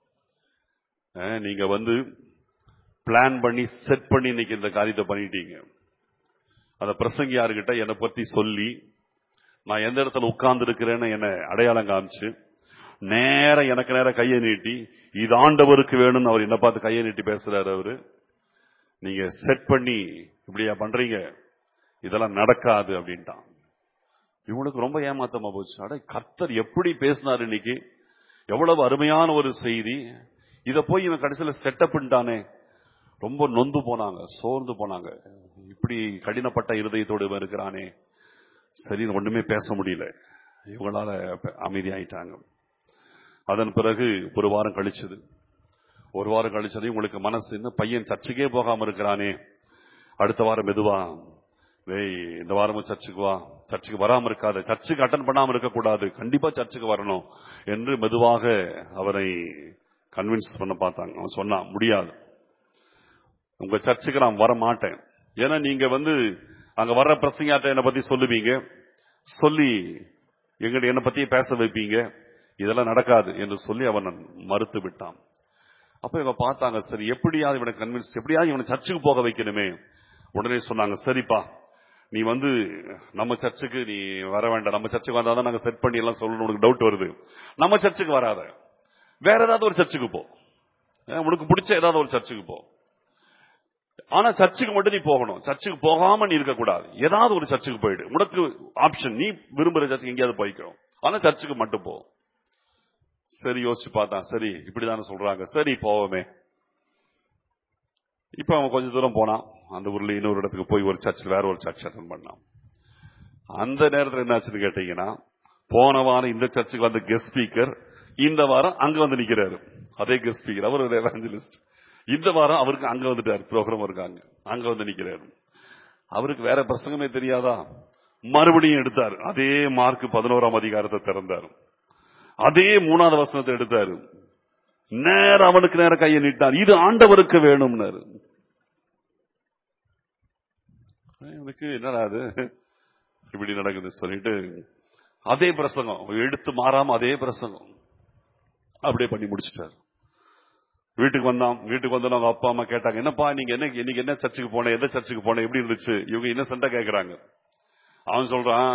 அஹ், நீங்க வந்து பிளான் பண்ணி செட் பண்ணி இன்னைக்கு இந்த காரியத்தை பண்ணிட்டீங்க அந்த பிரசங்கியார்கிட்ட என்னை பத்தி சொல்லி நான் எந்த இடத்துல உட்கார்ந்து இருக்கிறேன்னு என்ன அடையாளம் காமிச்சு நேர எனக்கு நேர கையை நீட்டி இது ஆண்டவருக்கு வேணும்னு அவர் என்ன பார்த்து கையை நீட்டி பேசுறாரு அவரு நீங்க செட் பண்ணி இப்படியா பண்றீங்க இதெல்லாம் நடக்காது அப்படின்ட்டான் இவனுக்கு ரொம்ப ஏமாத்தமா போச்சு அட கர்த்தர் எப்படி பேசினார் இன்னைக்கு எவ்வளவு அருமையான ஒரு செய்தி இத போய் இவன் கடைசியில செட்டப் பண்ணிட்டானே ரொம்ப நொந்து போனாங்க சோர்ந்து போனாங்க இப்படி கடினப்பட்ட இருதயத்தோடு இவன் இருக்கிறானே சரி ஒண்ணுமே பேச முடியல இவங்களால அமைதியாயிட்டாங்க அதன் பிறகு ஒரு வாரம் கழிச்சது ஒரு வாரம் கழிச்சது உங்களுக்கு மனசு இன்னும் பையன் சர்ச்சுக்கே போகாம இருக்கிறானே அடுத்த வாரம் மெதுவா டேய் இந்த வாரமும் சர்ச்சுக்கு வா சர்ச்சுக்கு வராம இருக்காது சர்ச்சுக்கு அட்டன் பண்ணாம இருக்கக்கூடாது கண்டிப்பா சர்ச்சுக்கு வரணும் என்று மெதுவாக அவரை கன்வின்ஸ் பண்ண பார்த்தாங்க அவன் சொன்னான் முடியாது உங்க சர்ச்சுக்கு நான் வர மாட்டேன் ஏன்னா நீங்க வந்து அங்க வர்ற பிரசங்காட்ட என்னை பத்தி சொல்லுவீங்க சொல்லி எங்க என்னை பத்தி பேச வைப்பீங்க இதெல்லாம் நடக்காது என்று சொல்லி அவன் மறுத்து விட்டான் அப்ப இவங்க பார்த்தாங்க சரி எப்படியாவது இவனை கன்வின்ஸ் எப்படியாவது இவனை சர்ச்சுக்கு போக வைக்கணுமே உடனே சொன்னாங்க சரிப்பா நீ வந்து நம்ம சர்ச்சுக்கு நீ வர வேண்டாம் நம்ம சர்ச்சுக்கு வந்தாதான் நாங்க செட் பண்ணி எல்லாம் சொல்லணும் உனக்கு டவுட் வருது நம்ம சர்ச்சுக்கு வராத வேற ஏதாவது ஒரு சர்ச்சுக்கு போ அஹ் உனக்கு பிடிச்ச ஏதாவது ஒரு சர்ச்சுக்கு போ ஆனா சர்ச்சுக்கு மட்டும் நீ போகணும் சர்ச்சுக்கு போகாம நீ இருக்கக்கூடாது ஏதாவது ஒரு சர்ச்சுக்கு போயிடு உனக்கு ஆப்ஷன் நீ விரும்புற சர்ச்சுக்கு எங்கேயாவது போய்க்கோ ஆனா சர்ச்சுக்கு மட்டும் போ சரி யோசிச்சு பார்த்தான் சரி இப்படிதானே சொல்றாங்க சரி போவோமே இப்ப அவன் கொஞ்ச தூரம் போனான் அந்த ஊர்ல இன்னொரு இடத்துக்கு போய் ஒரு சர்ச் வேற ஒரு சர்ச் அட்டன் பண்ணான் அந்த நேரத்தில் என்னாச்சுன்னு கேட்டீங்கன்னா போன வாரம் இந்த சர்ச்சுக்கு வந்த கெஸ்ட் ஸ்பீக்கர் இந்த வாரம் அங்க வந்து நிக்கிறாரு அதே கெஸ்ட் ஸ்பீக்கர் அவர் ஒரு எவாஞ்சலிஸ்ட் இந்த வாரம் அவருக்கு அங்க வந்துட்டார் ப்ரோக்ராம் இருக்காங்க அங்க வந்து நிக்கிறாரு அவருக்கு வேற பிரசங்கமே தெரியாதா மறுபடியும் எடுத்தார் அதே மார்க் பதினோராம் அதிகாரத்தை திறந்தார் அதே மூணாவது வசனத்தை எடுத்தாரு நேர அவனுக்கு நேர கையை நீட்டார் இது ஆண்டவருக்கு வேணும்னாரு எனக்கு என்னடா அது இப்படி நடக்குது சொல்லிட்டு அதே பிரசங்கம் எடுத்து மாறாம அதே பிரசங்கம் அப்படியே பண்ணி முடிச்சிட்டாரு வீட்டுக்கு வந்தான் வீட்டுக்கு வந்து அவங்க அப்பா அம்மா கேட்டாங்க என்னப்பா நீங்க என்ன இன்னைக்கு என்ன சர்ச்சுக்கு போன எந்த சர்ச்சுக்கு போன எப்படி இருந்துச்சு இவங்க இன்னசென்ட்டா கேக்குறாங்க அவன் சொல்றான்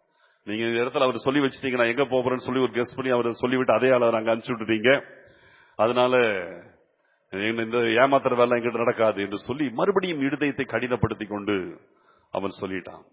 நீங்க இந்த இடத்துல அவர் சொல்லி வச்சிட்டீங்க நான் எங்க போறேன்னு சொல்லி ஒரு கெஸ்ட் பண்ணி அவர் சொல்லிவிட்டு அதே ஆள் அவர் அங்க அனுப்பிச்சு விட்டுட்டீங்க அதனால இந்த- இந்த ஏமாத்துற வேலை எங்கிட்ட நடக்காது என்று சொல்லி மறுபடியும் இருதயத்தை கடினப்படுத்திக் கொண்டு அவன் சொல்லிட்டான்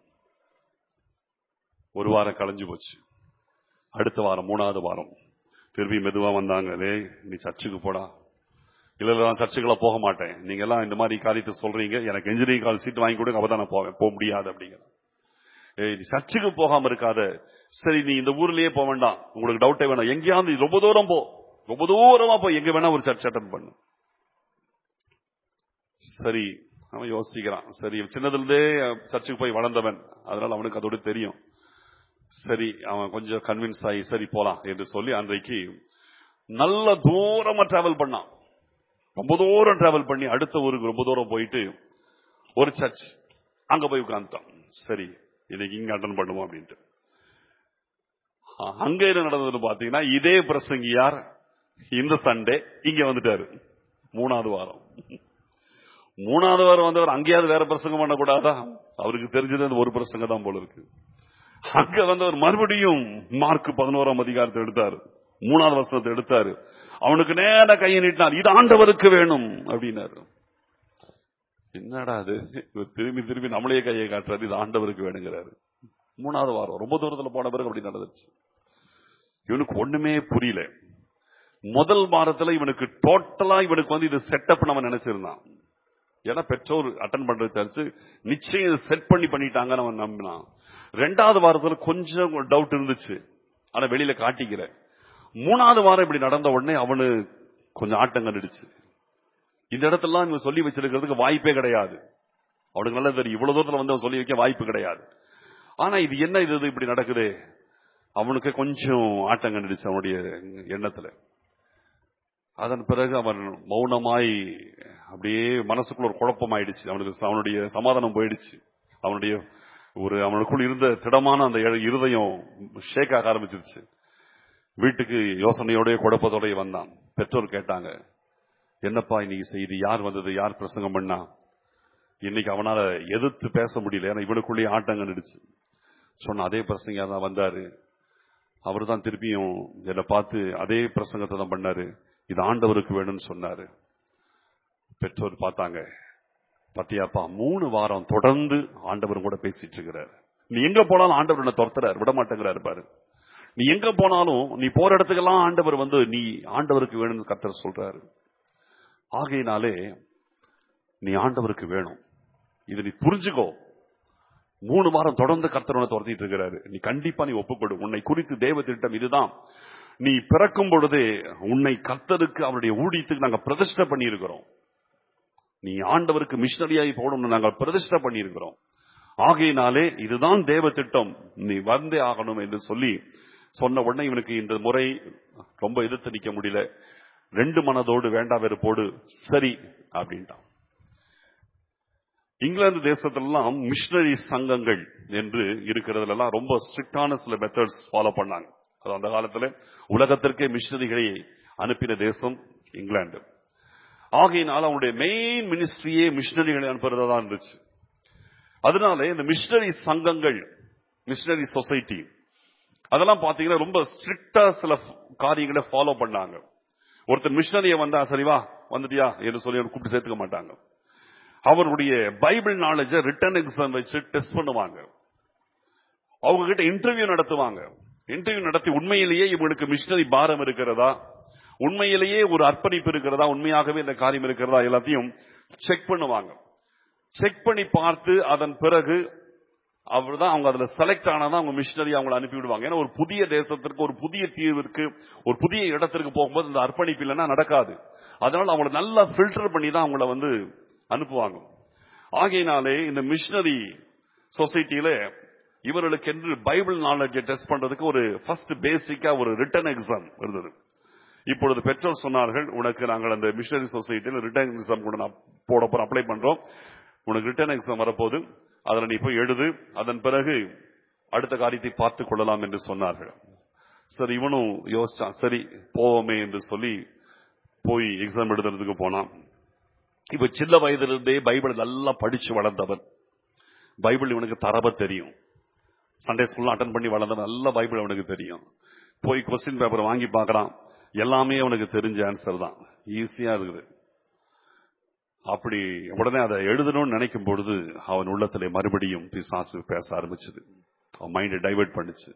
ஒரு வாரம் களைஞ்சு போச்சு அடுத்த வாரம் மூணாவது வாரம் திரும்பி மெதுவா வந்தாங்க டேய் நீ சர்ச்சுக்கு போடா இல்ல இல்ல நான் சர்ச்சுக்குள்ள போக மாட்டேன் நீங்க எல்லாம் இந்த மாதிரி காரியத்தை சொல்றீங்க எனக்கு இன்ஜினியரிங் கால் சீட் வாங்கி கொடுங்க அப்பதான் நான் போவேன் போக முடியாது அப்படிங்கிற ஏய் நீ சர்ச்சுக்கு போகாம இருக்காத சரி நீ இந்த ஊர்லயே போக வேண்டாம் உங்களுக்கு டவுட்டே வேணாம் எங்கேயாவது நீ ரொம்ப தூரம் போ ரொம்ப தூரமா போய் எங்க வேணா ஒரு சர்ச் அட்டன் பண்ணு சரி அவன் யோசிக்கிறான் சரி சின்னதுல இருந்தே சர்ச்சுக்கு போய் வளர்ந்தவன் அதனால அவனுக்கு அதோட தெரியும் சரி அவன் கொஞ்சம் கன்வின்ஸ் ஆகி சரி போலாம் என்று சொல்லி அன்றைக்கு நல்ல தூரமா டிராவல் பண்ணான் ரொம்ப தூரம் டிராவல் பண்ணி அடுத்த ஊருக்கு ரொம்ப தூரம் போயிட்டு ஒரு சர்ச் அங்க போய் உட்கார்ந்துட்டான் சரி இன்னைக்கு இங்க அட்டன் பண்ணுவோம் அப்படின்ட்டு அ- அங்க என்ன நடந்ததுன்னு பாத்தீங்கன்னா இதே பிரசங்கியார் இந்த சண்டே இங்க வந்துட்டாரு மூணாவது வாரம் மூணாவது வாரம் வந்தவர் அங்கேயாவது வேற பிரசங்கம் பண்ணக்கூடாதா அவருக்கு தெரிஞ்சது அந்த ஒரு பிரசங்கம் தான் போல இருக்கு அங்க வந்தவர் மறுபடியும் மார்க் பதினோராம் அதிகாரத்தை எடுத்தாரு மூணாவது வசனத்தை எடுத்தாரு அவனுக்கு நேரா கையை நீட்டினார் இது ஆண்டவருக்கு வேணும் அப்படின்னாரு என்னடா அது இவர் திரும்பி திரும்பி நம்மளே கையை காட்டுறாரு இது ஆண்டவருக்கு வேணுங்கிறாரு மூணாவது வாரம் ரொம்ப தூரத்துல போன பிறகு அப்படி நடந்துச்சு இவனுக்கு ஒண்ணுமே புரியல முதல் வாரத்துல இவனுக்கு டோட்டலா இவனுக்கு வந்து இது செட்டப் நம்ம நினைச்சிருந்தான் ஏன்னா பெற்றோர் அட்டன் பண்ற சர்ச்சு நிச்சயம் இது செட் பண்ணி பண்ணிட்டாங்கன்னு அவன் நம்பினான் ரெண்டாவது வாரத்துல கொஞ்சம் டவுட் இருந்துச்சு ஆனா வெளியில காட்டிக்கல மூணாவது வாரம் இப்படி நடந்த உடனே அவனு கொஞ்சம் ஆட்டம் கண்டுடுச்சு இந்த இடத்துல இவன் சொல்லி வச்சிருக்கிறதுக்கு வாய்ப்பே கிடையாது அவனுக்கு நல்லா தெரியும் இவ்வளவு தூரத்துல வந்து அவன் சொல்லி வைக்க வாய்ப்பு கிடையாது ஆனா இது என்ன இது இது இப்படி நடக்குது அவனுக்கு கொஞ்சம் ஆட்டம் கண்டுடுச்சு அவனுடைய எண்ணத்துல அதன் பிறகு அவன் மௌனமாய் அப்படியே மனசுக்குள்ள ஒரு குழப்பம் ஆயிடுச்சு அவனுக்கு அவனுடைய சமாதானம் போயிடுச்சு அவனுடைய ஒரு அவனுக்குள் இருந்த திடமான அந்த இரு- இருதயம் ஷேக் ஆக ஆரம்பிச்சிருச்சு வீட்டுக்கு யோசனையோடய குழப்பத்தோடய வந்தான் பெற்றோர் கேட்டாங்க என்னப்பா இன்னைக்கு செய்தி யார் வந்தது யார் பிரசங்கம் பண்ணா இன்னைக்கு அவனால எதிர்த்து பேச முடியல ஏன்னா இவனுக்குள்ளேயே ஆட்டம் கண்டுடுச்சு சொன்ன அதே பிரசங்க தான் வந்தாரு அவர் தான் திருப்பியும் என்னை பார்த்து அதே பிரசங்கத்தை தான் பண்ணாரு இது ஆண்டவருக்கு வேணும்னு சொன்னாரு பெற்றோர் பார்த்தாங்க பத்தியாப்பா மூணு வாரம் தொடர்ந்து ஆண்டவர் கூட பேசிட்டு இருக்கிறாரு நீ எங்க போனாலும் ஆண்டவர் என்ன துரத்துறாரு விட மாட்டேங்கிறாரு பாரு நீ எங்க போனாலும் நீ போற இடத்துக்கெல்லாம் ஆண்டவர் வந்து நீ ஆண்டவருக்கு வேணும்னு கர்த்தர் சொல்றாரு ஆகையினாலே நீ ஆண்டவருக்கு வேணும் இதை நீ புரிஞ்சுக்கோ மூணு வாரம் தொடர்ந்து கர்த்தரனை துரத்திட்டு இருக்கிறாரு நீ கண்டிப்பா நீ ஒப்புக்கொடு உன்னை குறித்து தேவ திட்டம் இதுதான் நீ பிறக்கும் பொழுதே உன்னை கர்த்தருக்கு அவருடைய ஊழியத்துக்கு நாங்க பிரதிஷ்டை பண்ணி இருக்கிறோம் நீ ஆண்டவருக்கு மிஷனரியாகி போகணும்னு நாங்கள் பிரதிஷ்டை பண்ணி இருக்கிறோம் ஆகையினாலே இதுதான் தேவ திட்டம் நீ வந்தே ஆகணும் என்று சொல்லி சொன்ன உடனே இவனுக்கு இந்த முறை ரொம்ப எதிர்த்து நிக்க முடியல ரெண்டு மனதோடு வேண்டா வெறுப்போடு சரி அப்படின்ட்டான் இங்கிலாந்து தேசத்திலெல்லாம் மிஷனரி சங்கங்கள் என்று இருக்கிறதுல எல்லாம் ரொம்ப ஸ்ட்ரிக்டான சில மெத்தட்ஸ் ஃபாலோ பண்ணாங்க அது அந்த காலத்துல உலகத்திற்கே மிஷனரிகளை அனுப்பின தேசம் இங்கிலாந்து ஆகையினால் அவனுடைய மெயின் மினிஸ்ட்ரியே மிஷனரிகளை அனுப்புறதா தான் இருந்துச்சு அதனால இந்த மிஷனரி சங்கங்கள் மிஷனரி சொசைட்டி அதெல்லாம் பாத்தீங்கன்னா ரொம்ப ஸ்ட்ரிக்டா சில காரியங்களை ஃபாலோ பண்ணாங்க ஒருத்தர் மிஷனரிய வந்தா சரி வா வந்துட்டியா என்று சொல்லி அவனை கூப்பிட்டு சேர்த்துக்க மாட்டாங்க அவருடைய பைபிள் நாலேஜ ரிட்டன் எக்ஸாம் வச்சு டெஸ்ட் பண்ணுவாங்க அவங்க கிட்ட இன்டர்வியூ நடத்துவாங்க இன்டர்வியூ நடத்தி உண்மையிலேயே இவங்களுக்கு மிஷனரி பாரம் இருக்கிறதா உண்மையிலேயே ஒரு அர்ப்பணிப்பு இருக்கிறதா உண்மையாகவே இந்த காரியம் இருக்கிறதா எல்லாத்தையும் செக் பண்ணுவாங்க செக் பண்ணி பார்த்து அதன் பிறகு அவர்தான் அவங்க அதுல செலக்ட் ஆனாதான் அவங்க மிஷினரி அவங்களை அனுப்பி விடுவாங்க ஏன்னா ஒரு புதிய தேசத்திற்கு ஒரு புதிய தீர்விற்கு ஒரு புதிய இடத்திற்கு போகும்போது இந்த அர்ப்பணிப்பு இல்லைன்னா நடக்காது அதனால அவங்களை நல்லா ஃபில்டர் பண்ணி தான் அவங்கள வந்து அனுப்புவாங்க ஆகையினாலே இந்த மிஷினரி சொசைட்டியில இவர்களுக்கென்று பைபிள் நாலேஜை டெஸ்ட் பண்றதுக்கு ஒரு ஃபர்ஸ்ட் பேசிக்கா ஒரு ரிட்டன் எக்ஸாம் இருந்தது இப்பொழுது பெற்றோர் சொன்னார்கள் உனக்கு நாங்கள் அந்த மிஷனரி சொசைட்டியில் ரிட்டன் எக்ஸாம் கூட நான் போட போறோம் அப்ளை பண்றோம் உனக்கு ரிட்டன் எக்ஸாம் வரப்போகுது அதில் நீ போய் எழுது அதன் பிறகு அடுத்த காரியத்தை பார்த்துக் கொள்ளலாம் என்று சொன்னார்கள் சரி இவனும் யோசிச்சான் சரி போவோமே என்று சொல்லி போய் எக்ஸாம் எழுதுறதுக்கு போனான் இப்ப சின்ன வயதிலிருந்தே பைபிள் நல்லா படிச்சு வளர்ந்தவன் பைபிள் இவனுக்கு தரவ தெரியும் சண்டே ஸ்கூல்ல அட்டன் பண்ணி வளர்ந்தவன் நல்ல பைபிள் அவனுக்கு தெரியும் போய் கொஸ்டின் பேப்பர் வாங்கி பார்க்கறான் எல்லாமே அவனுக்கு தெரிஞ்ச ஆன்சர் தான் ஈஸியா இருக்குது அப்படி உடனே அதை எழுதணும்னு நினைக்கும் பொழுது அவன் உள்ளத்திலே மறுபடியும் பிசாசு பேச ஆரம்பிச்சது அவன் மைண்டை டைவர்ட் பண்ணுச்சு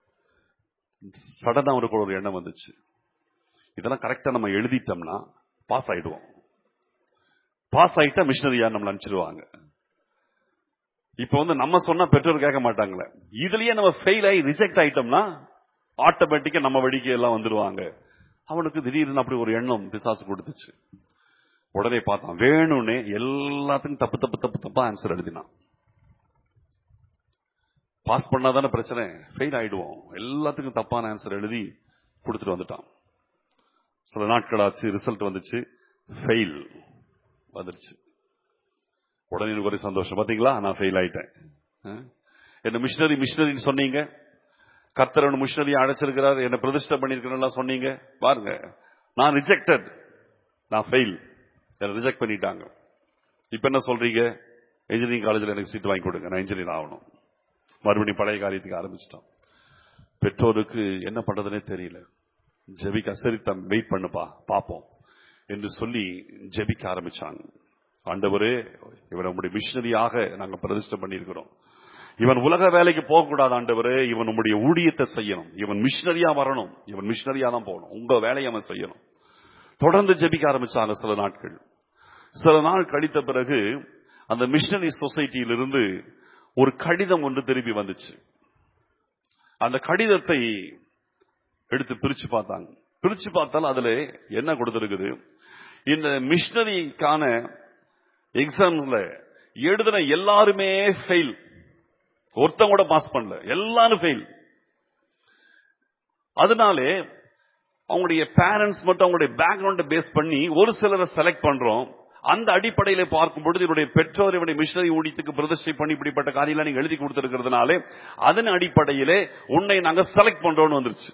சடனா அவனுக்கு ஒரு எண்ணம் வந்துச்சு இதெல்லாம் கரெக்டா நம்ம எழுதிட்டோம்னா பாஸ் ஆயிடுவோம் பாஸ் ஆயிட்டா மிஷினரியா நம்மள அனுப்பிச்சிருவாங்க இப்ப வந்து நம்ம சொன்னா பெற்றோர் கேட்க மாட்டாங்களே இதுலயே நம்ம ஃபெயில் ஆகி ரிஜெக்ட் ஆயிட்டோம்னா ஆட்டோமேட்டிக்கா நம்ம வழிக்கு எல்லாம் வந்துருவாங்க அவனுக்கு திடீர்னு அப்படி ஒரு எண்ணம் பிசாசு கொடுத்துச்சு உடனே பார்த்தான் வேணும்னே எல்லாத்துக்கும் தப்பு தப்பு தப்பு தப்பா ஆன்சர் எழுதினான் பாஸ் பண்ணாதானே பிரச்சனை ஃபெயில் ஆயிடுவோம் எல்லாத்துக்கும் தப்பான ஆன்சர் எழுதி கொடுத்துட்டு வந்துட்டான் சில நாட்கள் ஆச்சு ரிசல்ட் வந்துச்சு ஃபெயில் வந்துருச்சு உடனே எனக்கு ஒரே சந்தோஷம் பாத்தீங்களா நான் ஃபெயில் ஆயிட்டேன் அஹ்? என்ன மிஷினரி மிஷினரின்னு சொன்னீங்க கர்த்தர் மிஷினரியை அழைச்சிருக்கிறார் என்ன பிரதிஷ்டை பண்ணிருக்கிறேன் சொன்னீங்க பாருங்க நான் ரிஜெக்டட் நான் ஃபெயில் என்ன ரிஜெக்ட் பண்ணிட்டாங்க இப்ப என்ன சொல்றீங்க இன்ஜினியரிங் காலேஜில் எனக்கு சீட் வாங்கி கொடுங்க நான் இன்ஜினியர் ஆகணும் மறுபடியும் பழைய காரியத்துக்கு ஆரம்பிச்சிட்டோம் பெற்றோருக்கு என்ன பண்றதுனே தெரியல ஜெபிக்க சரி தம் வெயிட் பண்ணுப்பா பாப்போம் என்று சொல்லி ஜெபிக்க ஆரம்பிச்சாங்க ஆண்டவரே இவன் உங்களுடைய மிஷினரியாக நாங்க பிரதிஷ்டை பண்ணியிருக்கிறோம் இவன் உலக வேலைக்கு போகக்கூடாது ஆண்டவரே இவன் உங்களுடைய ஊழியத்தை செய்யணும் இவன் மிஷினரியா வரணும் இவன் மிஷினரியா தான் போகணும் உங்க வேலையை அவன் செய்யணும் தொடர்ந்து ஜெபிக்க ஆரம்பிச்சாங்க சில நாட்கள் சில நாள் கழித்த பிறகு அந்த மிஷனரி சொசைட்டியிலிருந்து ஒரு கடிதம் ஒன்று திரும்பி வந்துச்சு அந்த கடிதத்தை எடுத்து பிரிச்சு பார்த்தாங்க பிரிச்சு பார்த்தால் அதுல என்ன கொடுத்திருக்குது இந்த மிஷனரிக்கான எக்ஸாம்ஸ்ல எழுதின எல்லாருமே ஃபெயில் ஒருத்தன் கூட பாஸ் பண்ணல எல்லாரும் ஃபெயில் அதனாலே அவங்களுடைய பேரண்ட்ஸ் மட்டும் அவங்களுடைய பேக்ரவுண்டை பேஸ் பண்ணி ஒரு சிலரை செலக்ட் பண்றோம் அந்த அடிப்படையில பார்க்கும் பொழுது இவருடைய பெற்றோர் இவருடைய மிஷனரி ஊழியத்துக்கு பிரதிஷ்டை பண்ணி இப்படிப்பட்ட காரியங்களை நீங்க எழுதி கொடுத்திருக்கிறதுனாலே அதன் அடிப்படையிலே உன்னை நாங்க செலக்ட் பண்றோம்னு வந்துருச்சு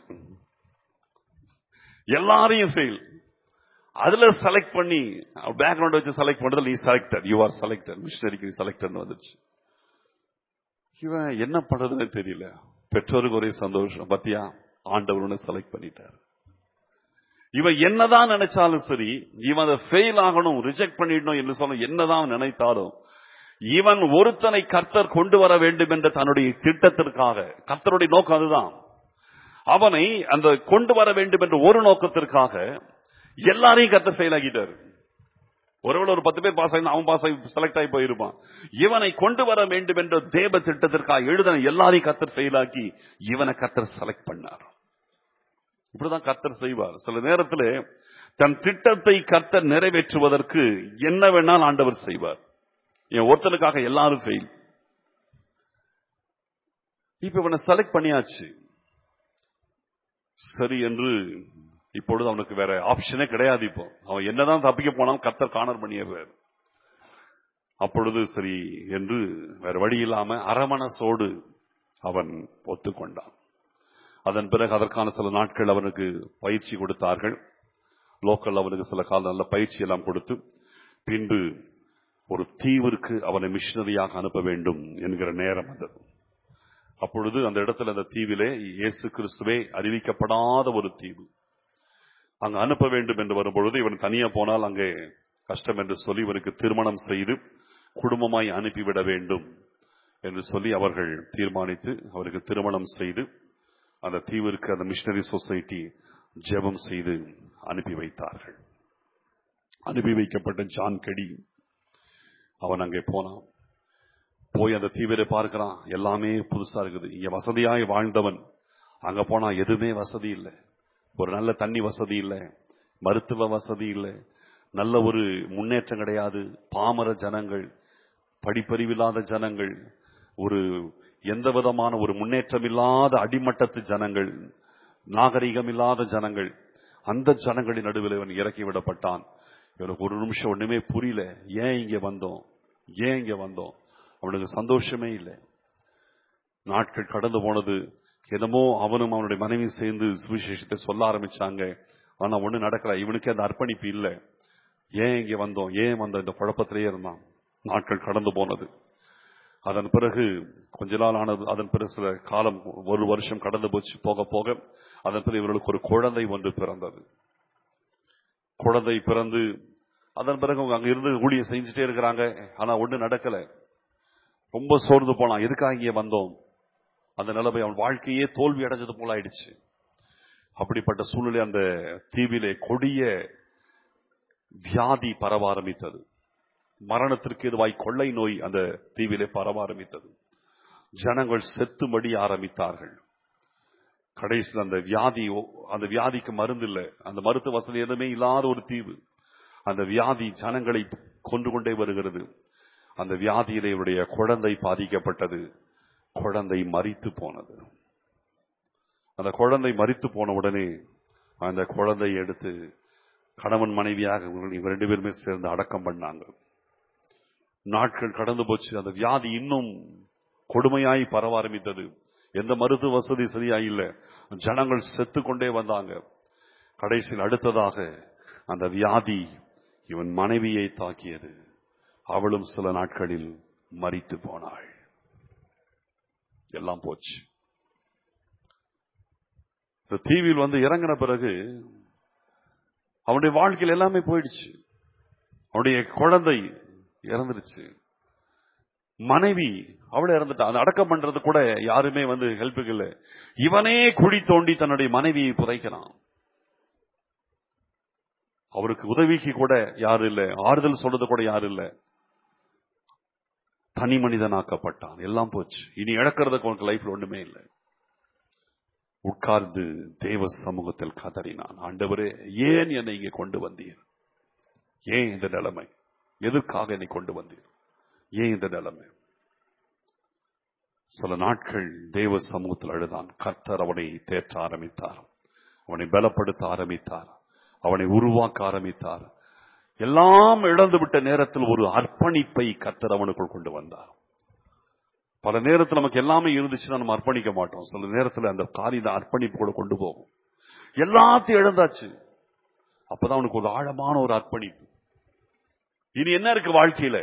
எல்லாரையும் ஃபெயில் அதுல செலக்ட் பண்ணி பேக்ரவுண்ட் வச்சு செலக்ட் பண்றது நீ செலக்டட் யூ ஆர் செலக்டட் மிஷனரிக்கு செலக்டட் வந்துருச்சு இவன் என்ன பண்றதுன்னு தெரியல பெற்றோருக்கு ஒரே சந்தோஷம் பத்தியா ஆண்டவர் உன்னை செலக்ட் பண்ணிட்டார் இவன் என்னதான் நினைச்சாலும் சரி இவன் அதை ஃபெயில் ஆகணும் ரிஜெக்ட் பண்ணிடணும் என்று சொல்ல என்னதான் நினைத்தாலும் இவன் ஒருத்தனை கர்த்தர் கொண்டு வர வேண்டும் என்ற தன்னுடைய திட்டத்திற்காக கர்த்தருடைய நோக்கம் அதுதான் அவனை அந்த கொண்டு வர வேண்டும் என்ற ஒரு நோக்கத்திற்காக எல்லாரையும் கர்த்தர் ஃபெயில் ஆகிட்டாரு ஒருவேளை ஒரு பத்து பேர் பாஸ் ஆகி அவன் பாஸ் ஆகி செலக்ட் ஆகி போயிருப்பான் இவனை கொண்டு வர வேண்டும் என்ற தேவ திட்டத்திற்காக எழுதின எல்லாரையும் கர்த்தர் ஃபெயில் ஆக்கி இவனை கர்த்தர் செலக்ட் பண்ணார் இப்படிதான் கர்த்தர் செய்வார் சில நேரத்தில் தன் திட்டத்தை கர்த்தர் நிறைவேற்றுவதற்கு என்ன வேணாலும் ஆண்டவர் செய்வார் என் ஒருத்தனுக்காக எல்லாரும் ஃபெயில் இப்ப இவனை செலக்ட் பண்ணியாச்சு சரி என்று இப்பொழுது அவனுக்கு வேற ஆப்ஷனே கிடையாது இப்போ அவன் என்னதான் தப்பிக்க போனாலும் கர்த்தர் காணர் பண்ணிடுறாரு அப்பொழுது சரி என்று வேற வழி இல்லாம அரமணசோடு அவன் ஒத்துக்கொண்டான் அதன் பிறகு அதற்கான சில நாட்கள் அவனுக்கு பயிற்சி கொடுத்தார்கள் லோக்கல் அவனுக்கு சில கால நல்ல பயிற்சி எல்லாம் கொடுத்து பின்பு ஒரு தீவிற்கு அவனை மிஷினரியாக அனுப்ப வேண்டும் என்கிற நேரம் அது அப்பொழுது அந்த இடத்துல அந்த தீவிலே இயேசு கிறிஸ்துவே அறிவிக்கப்படாத ஒரு தீவு அங்க அனுப்ப வேண்டும் என்று வரும்பொழுது இவன் தனியா போனால் அங்கே கஷ்டம் என்று சொல்லி இவனுக்கு திருமணம் செய்து குடும்பமாய் அனுப்பிவிட வேண்டும் என்று சொல்லி அவர்கள் தீர்மானித்து அவருக்கு திருமணம் செய்து அந்த தீவிற்கு அந்த மிஷனரி சொசைட்டி ஜெபம் செய்து அனுப்பி வைத்தார்கள் அனுப்பி வைக்கப்பட்ட ஜான் கெடி அவன் அங்கே போனான் போய் அந்த தீவிரை பார்க்கிறான் எல்லாமே புதுசா இருக்குது இங்க வசதியாய் வாழ்ந்தவன் அங்க போனா எதுவுமே வசதி இல்லை ஒரு நல்ல தண்ணி வசதி இல்லை மருத்துவ வசதி இல்லை நல்ல ஒரு முன்னேற்றம் கிடையாது பாமர ஜனங்கள் படிப்பறிவில்லாத ஜனங்கள் ஒரு எந்த விதமான ஒரு முன்னேற்றம் இல்லாத அடிமட்டத்து ஜனங்கள் நாகரிகம் இல்லாத ஜனங்கள் அந்த ஜனங்களின் நடுவில் இவன் இறக்கி விடப்பட்டான் இவனுக்கு ஒரு நிமிஷம் ஒண்ணுமே புரியல ஏன் இங்க வந்தோம் ஏன் இங்க வந்தோம் அவனுக்கு சந்தோஷமே இல்லை நாட்கள் கடந்து போனது என்னமோ அவனும் அவனுடைய மனைவி சேர்ந்து சுவிசேஷத்தை சொல்ல ஆரம்பிச்சாங்க ஆனா ஒண்ணு நடக்கல இவனுக்கு அந்த அர்ப்பணிப்பு இல்லை ஏன் இங்க வந்தோம் ஏன் வந்தோம் இந்த குழப்பத்திலேயே இருந்தான் நாட்கள் கடந்து போனது அதன் பிறகு கொஞ்ச நாள் ஆனது அதன் பிறகு சில காலம் ஒரு வருஷம் கடந்து போச்சு போக போக அதன் பிறகு இவர்களுக்கு ஒரு குழந்தை ஒன்று பிறந்தது குழந்தை பிறந்து அதன் பிறகு அவங்க அங்க இருந்து ஊழியம் செஞ்சுட்டே இருக்கிறாங்க ஆனா ஒண்ணு நடக்கல ரொம்ப சோர்ந்து போனான் எதுக்காக இங்கே வந்தோம் அந்த நிலைமை அவன் வாழ்க்கையே தோல்வி அடைஞ்சது போல ஆயிடுச்சு அப்படிப்பட்ட சூழ்நிலை அந்த தீவிலே கொடிய வியாதி பரவ ஆரம்பித்தது மரணத்திற்கு எதுவாய் கொள்ளை நோய் அந்த தீவிலே பரவ ஆரம்பித்தது ஜனங்கள் செத்துமடி ஆரம்பித்தார்கள் கடைசியில் அந்த வியாதி அந்த வியாதிக்கு மருந்து இல்லை அந்த மருத்துவ வசதி எதுவுமே இல்லாத ஒரு தீவு அந்த வியாதி ஜனங்களை கொண்டு கொண்டே வருகிறது அந்த வியாதியிலே இவருடைய குழந்தை பாதிக்கப்பட்டது குழந்தை மரித்து போனது அந்த குழந்தை மரித்து போன உடனே அந்த குழந்தையை எடுத்து கணவன் மனைவியாக இவங்க இவங்க ரெண்டு பேருமே சேர்ந்து அடக்கம் பண்ணாங்க நாட்கள் கடந்து போச்சு அந்த வியாதி இன்னும் கொடுமையாய் பரவ ஆரம்பித்தது எந்த மருத்துவ வசதி சரியா இல்ல ஜனங்கள் செத்து கொண்டே வந்தாங்க கடைசியில் அடுத்ததாக அந்த வியாதி இவன் மனைவியை தாக்கியது அவளும் சில நாட்களில் மரித்து போனாள் எல்லாம் போச்சு இந்த தீவில் வந்து இறங்கின பிறகு அவனுடைய வாழ்க்கையில் எல்லாமே போயிடுச்சு அவனுடைய குழந்தை இறந்துருச்சு மனைவி அவளை இறந்துட்டா அந்த அடக்கம் பண்றது கூட யாருமே வந்து ஹெல்ப்புக்கு இல்லை இவனே குழி தோண்டி தன்னுடைய மனைவியை புதைக்கிறான் அவருக்கு உதவிக்கு கூட யாரும் இல்லை ஆறுதல் சொல்றது கூட யாரும் இல்லை தனி மனிதனாக்கப்பட்டான் எல்லாம் போச்சு இனி இழக்கிறதுக்கு உனக்கு லைஃப்ல ஒண்ணுமே இல்லை உட்கார்ந்து தேவ சமூகத்தில் கதறினான் ஆண்டவரே ஏன் என்னை இங்கே கொண்டு வந்தீர் ஏன் இந்த நிலைமை எதற்காக என்னை கொண்டு வந்தீர் ஏன் இந்த நிலைமை சில நாட்கள் தேவ சமூகத்தில் அழுதான் கர்த்தர் அவனை தேற்ற ஆரம்பித்தார் அவனை பலப்படுத்த ஆரம்பித்தார் அவனை உருவாக்க ஆரம்பித்தார் எல்லாம் இழந்து விட்ட நேரத்தில் ஒரு அர்ப்பணிப்பை கர்த்தர் அவனுக்குள் கொண்டு வந்தார் பல நேரத்தில் நமக்கு எல்லாமே இருந்துச்சுன்னா நம்ம அர்ப்பணிக்க மாட்டோம் சில நேரத்தில் அந்த காரியம் அர்ப்பணிப்பு கூட கொண்டு போகும் எல்லாத்தையும் இழந்தாச்சு அப்பதான் அவனுக்கு ஒரு ஆழமான ஒரு அர்ப்பணிப்பு இனி என்ன இருக்கு வாழ்க்கையில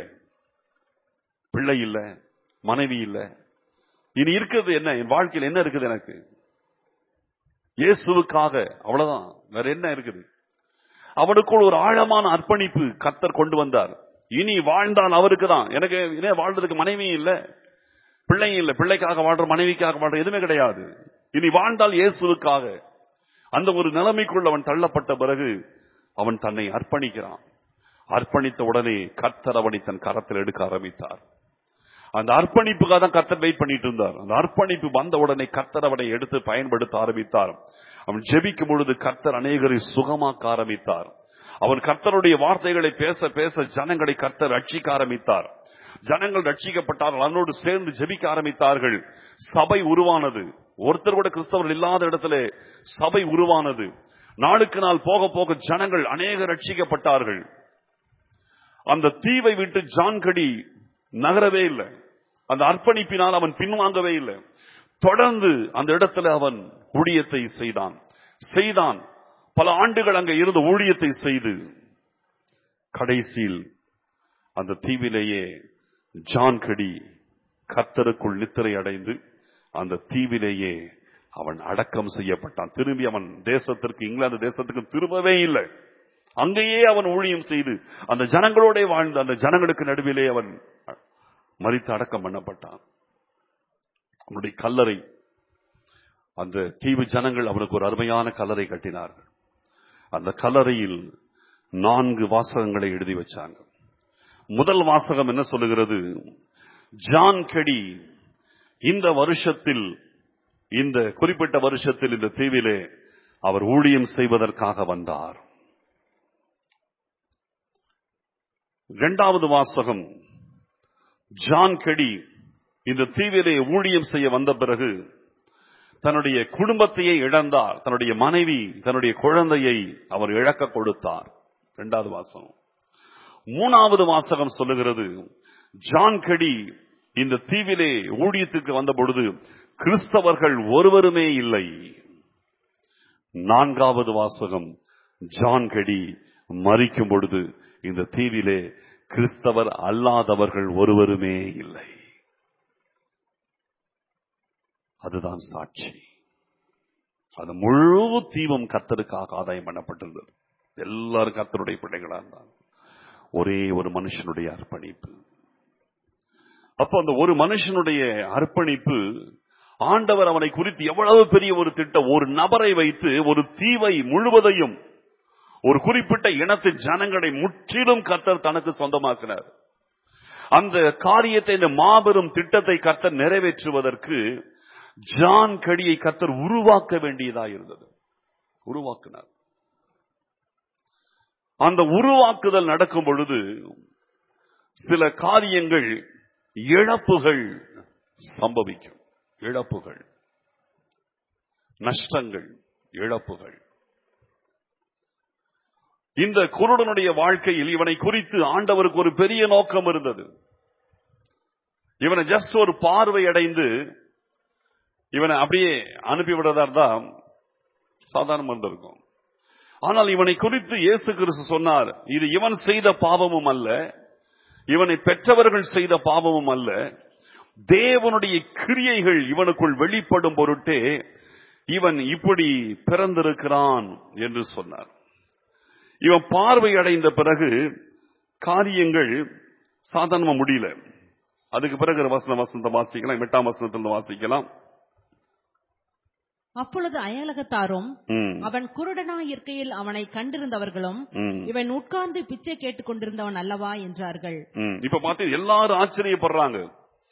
பிள்ளை இல்ல மனைவி இல்ல இனி இருக்கிறது என்ன என் வாழ்க்கையில் என்ன இருக்குது எனக்கு இயேசுவுக்காக அவ்வளவுதான் வேற என்ன இருக்குது அவனுக்குள் ஒரு ஆழமான அர்ப்பணிப்பு கத்தர் கொண்டு வந்தார் இனி வாழ்ந்தால் அவருக்கு தான் எனக்கு இனே வாழ்றதுக்கு மனைவியும் இல்ல பிள்ளையும் இல்ல பிள்ளைக்காக வாழ்ற மனைவிக்காக வாழ்ற எதுவுமே கிடையாது இனி வாழ்ந்தால் இயேசுவுக்காக அந்த ஒரு நிலைமைக்குள் அவன் தள்ளப்பட்ட பிறகு அவன் தன்னை அர்ப்பணிக்கிறான் அர்ப்பணித்த உடனே கர்த்தர் அவனை தன் கரத்தில் எடுக்க ஆரம்பித்தார் அந்த அர்ப்பணிப்புக்காக தான் கர்த்தர் வெயிட் பண்ணிட்டு இருந்தார் அந்த அர்ப்பணிப்பு வந்த உடனே கர்த்தர் அவனை எடுத்து பயன்படுத்த ஆரம்பித்தார் அவன் ஜெபிக்கும் பொழுது கர்த்தர் அநேகரை சுகமாக்க ஆரம்பித்தார் அவன் கர்த்தருடைய வார்த்தைகளை பேச பேச ஜனங்களை கர்த்தர் ரட்சிக்க ஆரம்பித்தார் ஜனங்கள் ரட்சிக்கப்பட்டார்கள் அவனோடு சேர்ந்து ஜெபிக்க ஆரம்பித்தார்கள் சபை உருவானது ஒருத்தர் கூட கிறிஸ்தவர்கள் இல்லாத இடத்துல சபை உருவானது நாளுக்கு நாள் போக போக ஜனங்கள் அநேக ரட்சிக்கப்பட்டார்கள் அந்த தீவை விட்டு ஜான்கடி நகரவே இல்லை அந்த அர்ப்பணிப்பினால் அவன் பின்வாங்கவே இல்லை தொடர்ந்து அந்த இடத்துல அவன் ஊழியத்தை செய்தான் செய்தான் பல ஆண்டுகள் அங்க இருந்து ஊழியத்தை செய்து கடைசியில் அந்த தீவிலேயே ஜான்கடி கத்தருக்குள் நித்திரை அடைந்து அந்த தீவிலேயே அவன் அடக்கம் செய்யப்பட்டான் திரும்பி அவன் தேசத்திற்கு இங்கிலாந்து தேசத்துக்கு திரும்பவே இல்லை அங்கேயே அவன் ஊழியம் செய்து அந்த ஜனங்களோட வாழ்ந்து அந்த ஜனங்களுக்கு நடுவிலே அவன் மறித்து அடக்கம் பண்ணப்பட்டான் அவனுடைய கல்லறை அந்த தீவு ஜனங்கள் அவனுக்கு ஒரு அருமையான கல்லறை கட்டினார்கள் அந்த கல்லறையில் நான்கு வாசகங்களை எழுதி வச்சாங்க முதல் வாசகம் என்ன சொல்லுகிறது ஜான் கெடி இந்த வருஷத்தில் இந்த குறிப்பிட்ட வருஷத்தில் இந்த தீவிலே அவர் ஊழியம் செய்வதற்காக வந்தார் இரண்டாவது வாசகம் ஜான் கெடி இந்த தீவிலே ஊழியம் செய்ய வந்த பிறகு தன்னுடைய குடும்பத்தையே இழந்தார் தன்னுடைய மனைவி தன்னுடைய குழந்தையை அவர் இழக்க கொடுத்தார் இரண்டாவது வாசகம் மூணாவது வாசகம் சொல்லுகிறது ஜான் கெடி இந்த தீவிலே ஊழியத்துக்கு வந்த பொழுது கிறிஸ்தவர்கள் ஒருவருமே இல்லை நான்காவது வாசகம் ஜான் கெடி மறிக்கும் பொழுது இந்த தீவிலே கிறிஸ்தவர் அல்லாதவர்கள் ஒருவருமே இல்லை அதுதான் சாட்சி அது முழு தீபம் கத்தருக்காக ஆதாயம் பண்ணப்பட்டிருந்தது எல்லாரும் கத்தருடைய பிள்ளைகளா இருந்தாங்க ஒரே ஒரு மனுஷனுடைய அர்ப்பணிப்பு அப்போ அந்த ஒரு மனுஷனுடைய அர்ப்பணிப்பு ஆண்டவர் அவனை குறித்து எவ்வளவு பெரிய ஒரு திட்டம் ஒரு நபரை வைத்து ஒரு தீவை முழுவதையும் ஒரு குறிப்பிட்ட இனத்து ஜனங்களை முற்றிலும் கத்தர் தனக்கு சொந்தமாக்கினார் அந்த காரியத்தை இந்த மாபெரும் திட்டத்தை கத்தர் நிறைவேற்றுவதற்கு ஜான் கடியை கத்தர் உருவாக்க வேண்டியதா இருந்தது உருவாக்கினார் அந்த உருவாக்குதல் நடக்கும் பொழுது சில காரியங்கள் இழப்புகள் சம்பவிக்கும் இழப்புகள் நஷ்டங்கள் இழப்புகள் இந்த குருடனுடைய வாழ்க்கையில் இவனை குறித்து ஆண்டவருக்கு ஒரு பெரிய நோக்கம் இருந்தது இவனை ஜஸ்ட் ஒரு பார்வை அடைந்து இவனை அப்படியே அனுப்பிவிடுறதா இருந்தா சாதாரணம் இருந்திருக்கும் ஆனால் இவனை குறித்து இயேசு கிறிஸ்து சொன்னார் இது இவன் செய்த பாவமும் அல்ல இவனை பெற்றவர்கள் செய்த பாவமும் அல்ல தேவனுடைய கிரியைகள் இவனுக்குள் வெளிப்படும் பொருட்டே இவன் இப்படி பிறந்திருக்கிறான் என்று சொன்னார் இவன் பார்வை அடைந்த பிறகு காரியங்கள் சாதாரணமா முடியல அதுக்கு பிறகு ஒரு வசன வசனத்தை வாசிக்கலாம் எட்டாம் வசனத்திலிருந்து வாசிக்கலாம் அப்பொழுது அயலகத்தாரும் ம், அவன் குருடனாய் இருக்கையில் அவனை கண்டிருந்தவர்களும் ம், இவன் உட்கார்ந்து பிச்சை கேட்டுக் கொண்டிருந்தவன் அல்லவா என்றார்கள் ம். இப்ப பார்த்து எல்லாரும் ஆச்சரியப்படுறாங்க